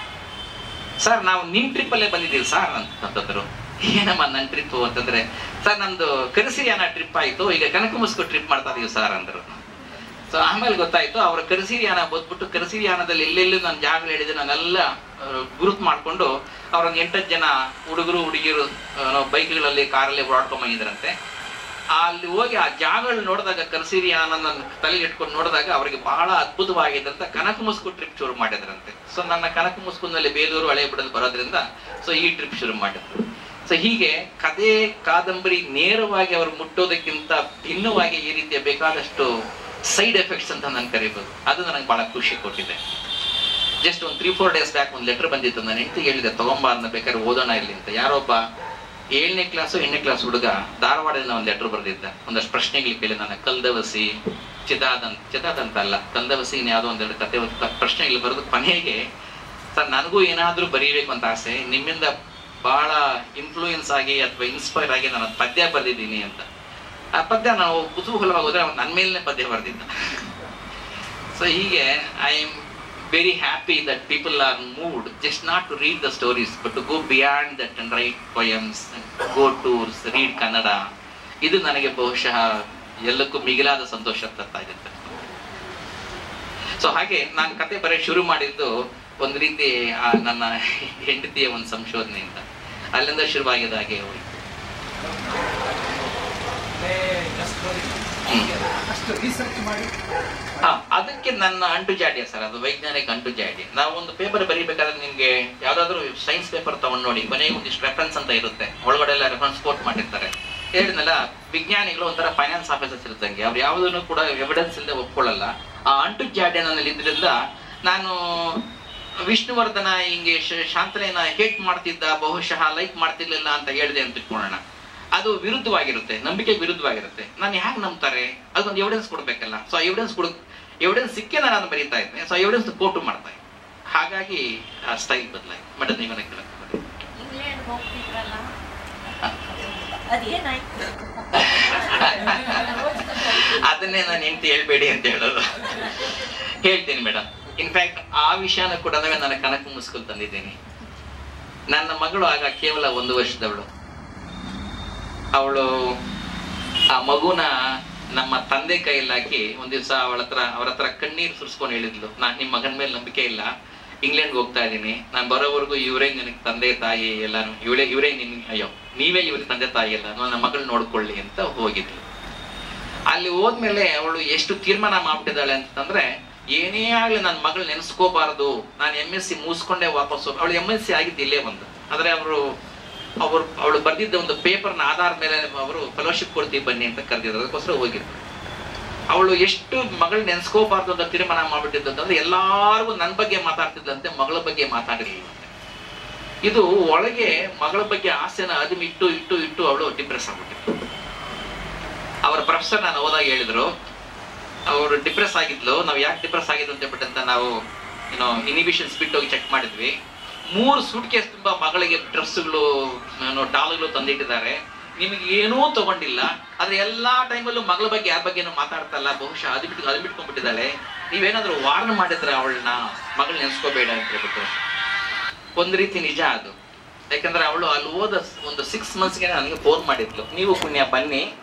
ಸರ್ ನಾವು ನಿಮ್ ಟ್ರಿಪ್ ಅಲ್ಲೇ ಬಂದಿದ್ದೀವಿ ಸರ್ ಅಂತಂದ್ರು ಏನಮ್ಮ ನನ್ನ ಟ್ರಿಪ್ ಅಂತಂದ್ರೆ ಸರ್ ನಮ್ದು ಕನಸಿರಿಯಾನ ಟ್ರಿಪ್ ಆಯ್ತು ಈಗ ಕನಕ ಮುಸ್ಕು ಟ್ರಿಪ್ ಮಾಡ್ತಾ ಇದೀವಿ ಸರ್ ಅಂದ್ರು ಸೊ ಆಮೇಲೆ ಗೊತ್ತಾಯ್ತು ಅವ್ರ ಕರಸಿರಿಯಾನ ಓದ್ಬಿಟ್ಟು ಕರಸಿರಿಯಾನದಲ್ಲಿ ಎಲ್ಲೆಲ್ಲಿ ನಾನು ಜಾಗಗಳು ಹೇಳಿದೆ ನಾನೆಲ್ಲ ಗುರುತು ಮಾಡ್ಕೊಂಡು ಅವ್ರೊಂದು ಎಂಟತ್ತು ಜನ ಹುಡುಗರು ಹುಡುಗಿರು ಬೈಕ್ಗಳಲ್ಲಿ ಕಾರಲ್ಲಿ ಓಡಾಡ್ಕೊಂಡ್ ಬಂದಿದ್ರಂತೆ ಅಲ್ಲಿ ಹೋಗಿ ಆ ಜಾಗಗಳು ನೋಡಿದಾಗ ಕರ್ಸಿರಿಯಾನ ನನ್ನ ತಲೆ ಇಟ್ಕೊಂಡು ನೋಡಿದಾಗ ಅವರಿಗೆ ಬಹಳ ಅದ್ಭುತವಾಗಿದೆ ಅಂತ ಕನಕ ಮುಸ್ಕು ಟ್ರಿಪ್ ಶುರು ಮಾಡಿದ್ರಂತೆ ಸೊ ನನ್ನ ಕನಕ ಮುಸ್ಕುನಲ್ಲಿ ಬೇಲೂರು ಹಳೆ ಬಿಡಲು ಬರೋದ್ರಿಂದ ಸೊ ಈ ಟ್ರಿಪ್ ಶುರು ಮಾಡಿದ್ರು ಸೊ ಹೀಗೆ ಕಥೆ ಕಾದಂಬರಿ ನೇರವಾಗಿ ಅವರು ಮುಟ್ಟೋದಕ್ಕಿಂತ ಭಿನ್ನವಾಗಿ ಈ ರೀತಿಯ ಬೇಕಾದಷ್ಟು ಸೈಡ್ ಎಫೆಕ್ಟ್ಸ್ ಅಂತ ನಾನು ಕರಿಬೋದು ಅದು ನನಗೆ ಬಹಳ ಖುಷಿ ಕೊಟ್ಟಿದೆ ಜಸ್ಟ್ ಒಂದು ತ್ರೀ ಫೋರ್ ಡೇಸ್ ಬ್ಯಾಕ್ ಒಂದು ಲೆಟರ್ ಬಂದಿತ್ತು ನಾನು ಹೆಂಡತಿಗೆ ಹೇಳಿದೆ ತಗೊಂಬ ಅಂತ ಬೇಕಾದ್ರೆ ಓದೋಣ ಇಲ್ಲಿ ಅಂತ ಯಾರೊಬ್ಬ ಏಳನೇ ಕ್ಲಾಸು ಎಂಟನೇ ಕ್ಲಾಸ್ ಹುಡುಗ ಧಾರವಾಡದಿಂದ ಒಂದು ಲೆಟರ್ ಬರೆದಿದ್ದ ಒಂದಷ್ಟು ಪ್ರಶ್ನೆಗಳು ಕೇಳಿ ನನ್ನ ಕಲ್ದವಸಿ ಚಿದಾದಂತ ಚಿದಾದಂತ ಅಲ್ಲ ಕಲ್ದವಸಿ ಯಾವುದೋ ಒಂದೆರಡು ಕತೆ ಪ್ರಶ್ನೆಗಳು ಬರೆದು ಕೊನೆಗೆ ಸರ್ ನನಗೂ ಏನಾದ್ರೂ ಬರೀಬೇಕು ಅಂತ ಆಸೆ ನಿಮ್ಮಿಂದ ಬಹಳ ಇನ್ಫ್ಲೂಯೆನ್ಸ್ ಆಗಿ ಅಥವಾ ಇನ್ಸ್ಪೈರ್ ಆಗಿ ನಾನು ಒಂದ್ ಪದ್ಯ ಬರೆದಿದ್ದೀನಿ ಅಂತ ಆ ಪದ್ಯ ನಾವು ಕುತೂಹಲವಾಗಿ ಹೋದ್ರೆ ಅವ್ನು ನನ್ನ ಮೇಲೇ ಪದ್ಯ ಬರೆದಿದ್ದ ಸೊ ಹೀಗೆ I am very happy that people are moved just not to read the stories but to go beyond that and write poems go tours read Kannada ಇದು ನನಗೆ ಬಹುಶಃ ಎಲ್ಲಕ್ಕೂ ಮಿಗಿಲಾದ ಸಂತೋಷ ತರ್ತಾ ಇದೆ ಸೊ ಹಾಗೆ ನಾನು ಕತೆ ಬರೆಯಕ್ಕೆ ಶುರು ಮಾಡಿದ್ದು ಒಂದು ರೀತಿ ಆ ನನ್ನ ಹೆಂಡತಿಯ ಒಂದು ಸಂಶೋಧನೆಯಿಂದ ಅಲ್ಲಿಂದ ಶುರುವಾಗಿದ್ದ ಹಾಗೆ ಹೋಯ್ತು ಅಷ್ಟು ರಿಸರ್ಚ್ ಮಾಡಿ ಹಾ ಅದಕ್ಕೆ ನನ್ನ ಅಂಟು ಜಾಡ್ಯ ಸರ್ ಅದು ವೈಜ್ಞಾನಿಕ ಅಂಟು ಜಾಡ್ಯ ನಾವು ಒಂದು ಪೇಪರ್ ಬರೀಬೇಕಾದ್ರೆ ನಿಮ್ಗೆ ಯಾವ್ದಾದ್ರು ಸೈನ್ಸ್ ಪೇಪರ್ ತಗೊಂಡ್ ನೋಡಿ ಕೊನೆಗೆ ಒಂದಿಷ್ಟು ರೆಫರೆನ್ಸ್ ಅಂತ ಇರುತ್ತೆ ಒಳಗಡೆ ಎಲ್ಲ ರೆಫರೆನ್ಸ್ ಕೋಟ್ ಮಾಡಿರ್ತಾರೆ ಹೇಳಿದ್ನಲ್ಲ ವಿಜ್ಞಾನಿಗಳು ಒಂಥರ ಫೈನಾನ್ಸ್ ಆಫೀಸರ್ಸ್ ಇರ್ದಂಗೆ ಅವ್ರು ಯಾವುದನ್ನು ಕೂಡ ಎವಿಡೆನ್ಸ್ ಇಲ್ಲದೆ ಒಪ್ಕೊಳ್ಳಲ್ಲ ಆ ಅಂಟು ಜಾಡ್ಯ ನನ್ನಲ್ಲಿ ಇದ್ರಿಂದ ನಾನು ವಿಷ್ಣುವರ್ಧನ ಹಿಂಗೆ ಶ- ಶಾಂತಲೆಯನ್ನ ಹೇಟ್ ಮಾಡ್ತಿದ್ದ ಬಹುಶಃ ಲೈಕ್ ಮಾಡ್ತಿರ್ಲಿಲ್ಲ ಅಂತ ಹೇಳಿದೆ ಅಂತ ಇಟ್ಕೊಳ್ಳೋಣ ಅದು ವಿರುದ್ಧವಾಗಿರುತ್ತೆ ನಂಬಿಕೆಗೆ ವಿರುದ್ಧವಾಗಿರುತ್ತೆ ನಾನು ಯಾಕೆ ನಂಬ್ತಾರೆ ಅದೊಂದು ಎವಿಡೆನ್ಸ್ ಕೊಡ್ಬೇಕಲ್ಲ ಸೊ ಎವಿಡೆನ್ಸ್ ಕೊಡ್ ಎವಿಡೆನ್ಸ್ ಸಿಕ್ಕೇ ನಾನು ಅದನ್ನ ಬರೀತಾ ಇದ್ದೆ ಸೊ ಎವಿಡೆನ್ಸ್ ಕೋಟು ಮಾಡ್ತಾ ಇದ್ದೆ ಹಾಗಾಗಿ ಆ ಸ್ಟೈಲ್ ಬದಲಾಯ್ತು ಮೇಡಮ್ ನೀವನ್ನ ಕೇಳಕ್ ಇಂಗ್ಲೆಂಡ್ ಹೋಗ್ತಿದ್ರಲ್ಲ ಅದೇನಾಯ್ತು ಅದನ್ನೇ ನಾನು ಹೆಂಡತಿ ಹೇಳ್ಬೇಡಿ ಅಂತ ಹೇಳೋದು ಹೇಳ್ತೀನಿ ಮೇಡಮ್ ಇನ್ಫ್ಯಾಕ್ಟ್ ಆ ವಿಷಯನ ಕೂಡ ನನ್ನ ಕನಕ ಮುಸ್ಕಲ್ ತಂದಿದ್ದೀನಿ ನನ್ನ ಮಗಳು ಆಗ ಕೇವಲ ಒಂದು ವರ್ಷದವಳು ಅವಳು ಆ ಮಗುನ ನಮ್ಮ ತಂದೆ ಕೈಯಲ್ಲಿ ಹಾಕಿ ಒಂದ್ ದಿವಸ ಅವಳ ಹತ್ರ ಅವ್ರ ಹತ್ರ ಕಣ್ಣೀರು ಸುರಿಸ್ಕೊಂಡು ಹೇಳಿದ್ಲು ನಾನ್ ನಿಮ್ ಮಗನ ಮೇಲೆ ನಂಬಿಕೆ ಇಲ್ಲ ಇಂಗ್ಲೆಂಡ್ ಹೋಗ್ತಾ ಇದ್ದೀನಿ ನಾನು ಬರೋವರೆಗೂ ಇವರೇ ನನಗೆ ತಂದೆ ತಾಯಿ ಎಲ್ಲಾನು ಇವಳೇ ಇವರೇ ನಿನ್ ಅಯ್ಯೋ ನೀವೇ ಇವ್ರಿಗೆ ತಂದೆ ತಾಯಿ ಎಲ್ಲ ನನ್ನ ಮಗಳು ನೋಡ್ಕೊಳ್ಳಿ ಅಂತ ಹೋಗಿದ್ಲು ಅಲ್ಲಿ ಹೋದ್ಮೇಲೆ ಅವಳು ಎಷ್ಟು ತೀರ್ಮಾನ ಮಾಡ್ಬಿಟ್ಟಿದ್ದಾಳೆ ಅಂತಂದ್ರೆ ಏನೇ ಆಗ್ಲಿ ನನ್ನ ಮಗಳು ನೆನೆಸ್ಕೋಬಾರ್ದು ನಾನು ಎಂ ಎಸ್ ಸಿ ಮುಗಿಸ್ಕೊಂಡೆ ವಾಪಸ್ ಹೋಗ್- ಅವಳು ಎಂ ಎಸ್ ಸಿ ಆಗಿದ್ದು ಇಲ್ಲೇ ಒಂದು ಆದ್ರೆ ಅವರು ಅವರು ಅವಳು ಬರ್ದಿದ್ದ ಒಂದು ಪೇಪರ್ನ ಆಧಾರ ಮೇಲೆ ಅವರು ಫೆಲೋಶಿಪ್ ಕೊಡ್ತೀವಿ ಬನ್ನಿ ಅಂತ ಕರೆದಿದ್ರು ಅದಕ್ಕೋಸ್ಕರ ಹೋಗಿದ್ರು ಅವಳು ಎಷ್ಟು ಮಗಳು ನೆನ್ಸ್ಕೋಬಾರ್ದು ಅಂತ ತೀರ್ಮಾನ ಮಾಡ್ಬಿಟ್ಟಿದ್ದು ಅಂತಂದ್ರೆ ಎಲ್ಲಾರ್ಗು ನನ್ನ ಬಗ್ಗೆ ಮಾತಾಡ್ತಿದ್ದಂತೆ ಮಗಳ ಬಗ್ಗೆ ಮಾತಾಡಿರ್ಲಿಲ್ಲಂತೆ ಇದು ಒಳಗೆ ಮಗಳ ಬಗ್ಗೆ ಆಸೆನ ಅದುಮ್ ಇಟ್ಟು ಇಟ್ಟು ಇಟ್ಟು ಅವಳು ಡಿಪ್ರೆಸ್ ಆಗ್ಬಿಟ್ಟಿತ್ತು ಅವರ ಪ್ರೊಫೆಸರ್ ನಾನು ಹೋದಾಗ ಹೇಳಿದ್ರು ಅವರು ಡಿಪ್ರೆಸ್ ಆಗಿದ್ಲು ನಾವು ಯಾಕೆ ಡಿಪ್ರೆಸ್ ಆಗಿದ್ದು ಅಂತ ಹೇಳ್ಬಿಟ್ಟು ಅಂತ ನಾವು ಏನೋ ಇನಿಬಿಷನ್ಸ್ ಬಿಟ್ಟು ಹೋಗಿ ಚೆಕ್ ಮಾಡಿದ್ವಿ ಮೂರು ಸೂಟ್ ಕೇಸ್ ತುಂಬಾ ಮಗಳಿಗೆ ಡ್ರೆಸ್ಗಳು ಡಾಲ್ಗಳು ತಂದಿಟ್ಟಿದ್ದಾರೆ ನಿಮಗೆ ಏನೂ ತಗೊಂಡಿಲ್ಲ ಆದ್ರೆ ಎಲ್ಲಾ ಟೈಮಲ್ಲೂ ಮಗಳ ಬಗ್ಗೆ ಯಾರ ಬಗ್ಗೆನೂ ಮಾತಾಡ್ತಲ್ಲ ಬಹುಶಃ ಅದು ಬಿಟ್ಟು ಅದು ಬಿಟ್ಕೊಂಡ್ಬಿಟ್ಟಿದ್ದಾಳೆ ನೀವೇನಾದ್ರೂ ವಾರ್ನ್ ಮಾಡಿದ್ರೆ ಅವಳನ್ನ ಮಗಳು ನೆನ್ಸ್ಕೋಬೇಡ ಅಂತ ಹೇಳ್ಬಿಟ್ಟು ಒಂದ್ ರೀತಿ ನಿಜ ಅದು ಯಾಕಂದ್ರೆ ಅವಳು ಅಲ್ಲಿ ಹೋದ ಒಂದು ಸಿಕ್ಸ್ ಮಂತ್ಸ್ಗೆ ನನಗೆ ಫೋನ್ ಮಾಡಿದ್ಲು ನೀವು ಪುಣ್ಯ ಬನ್ನಿ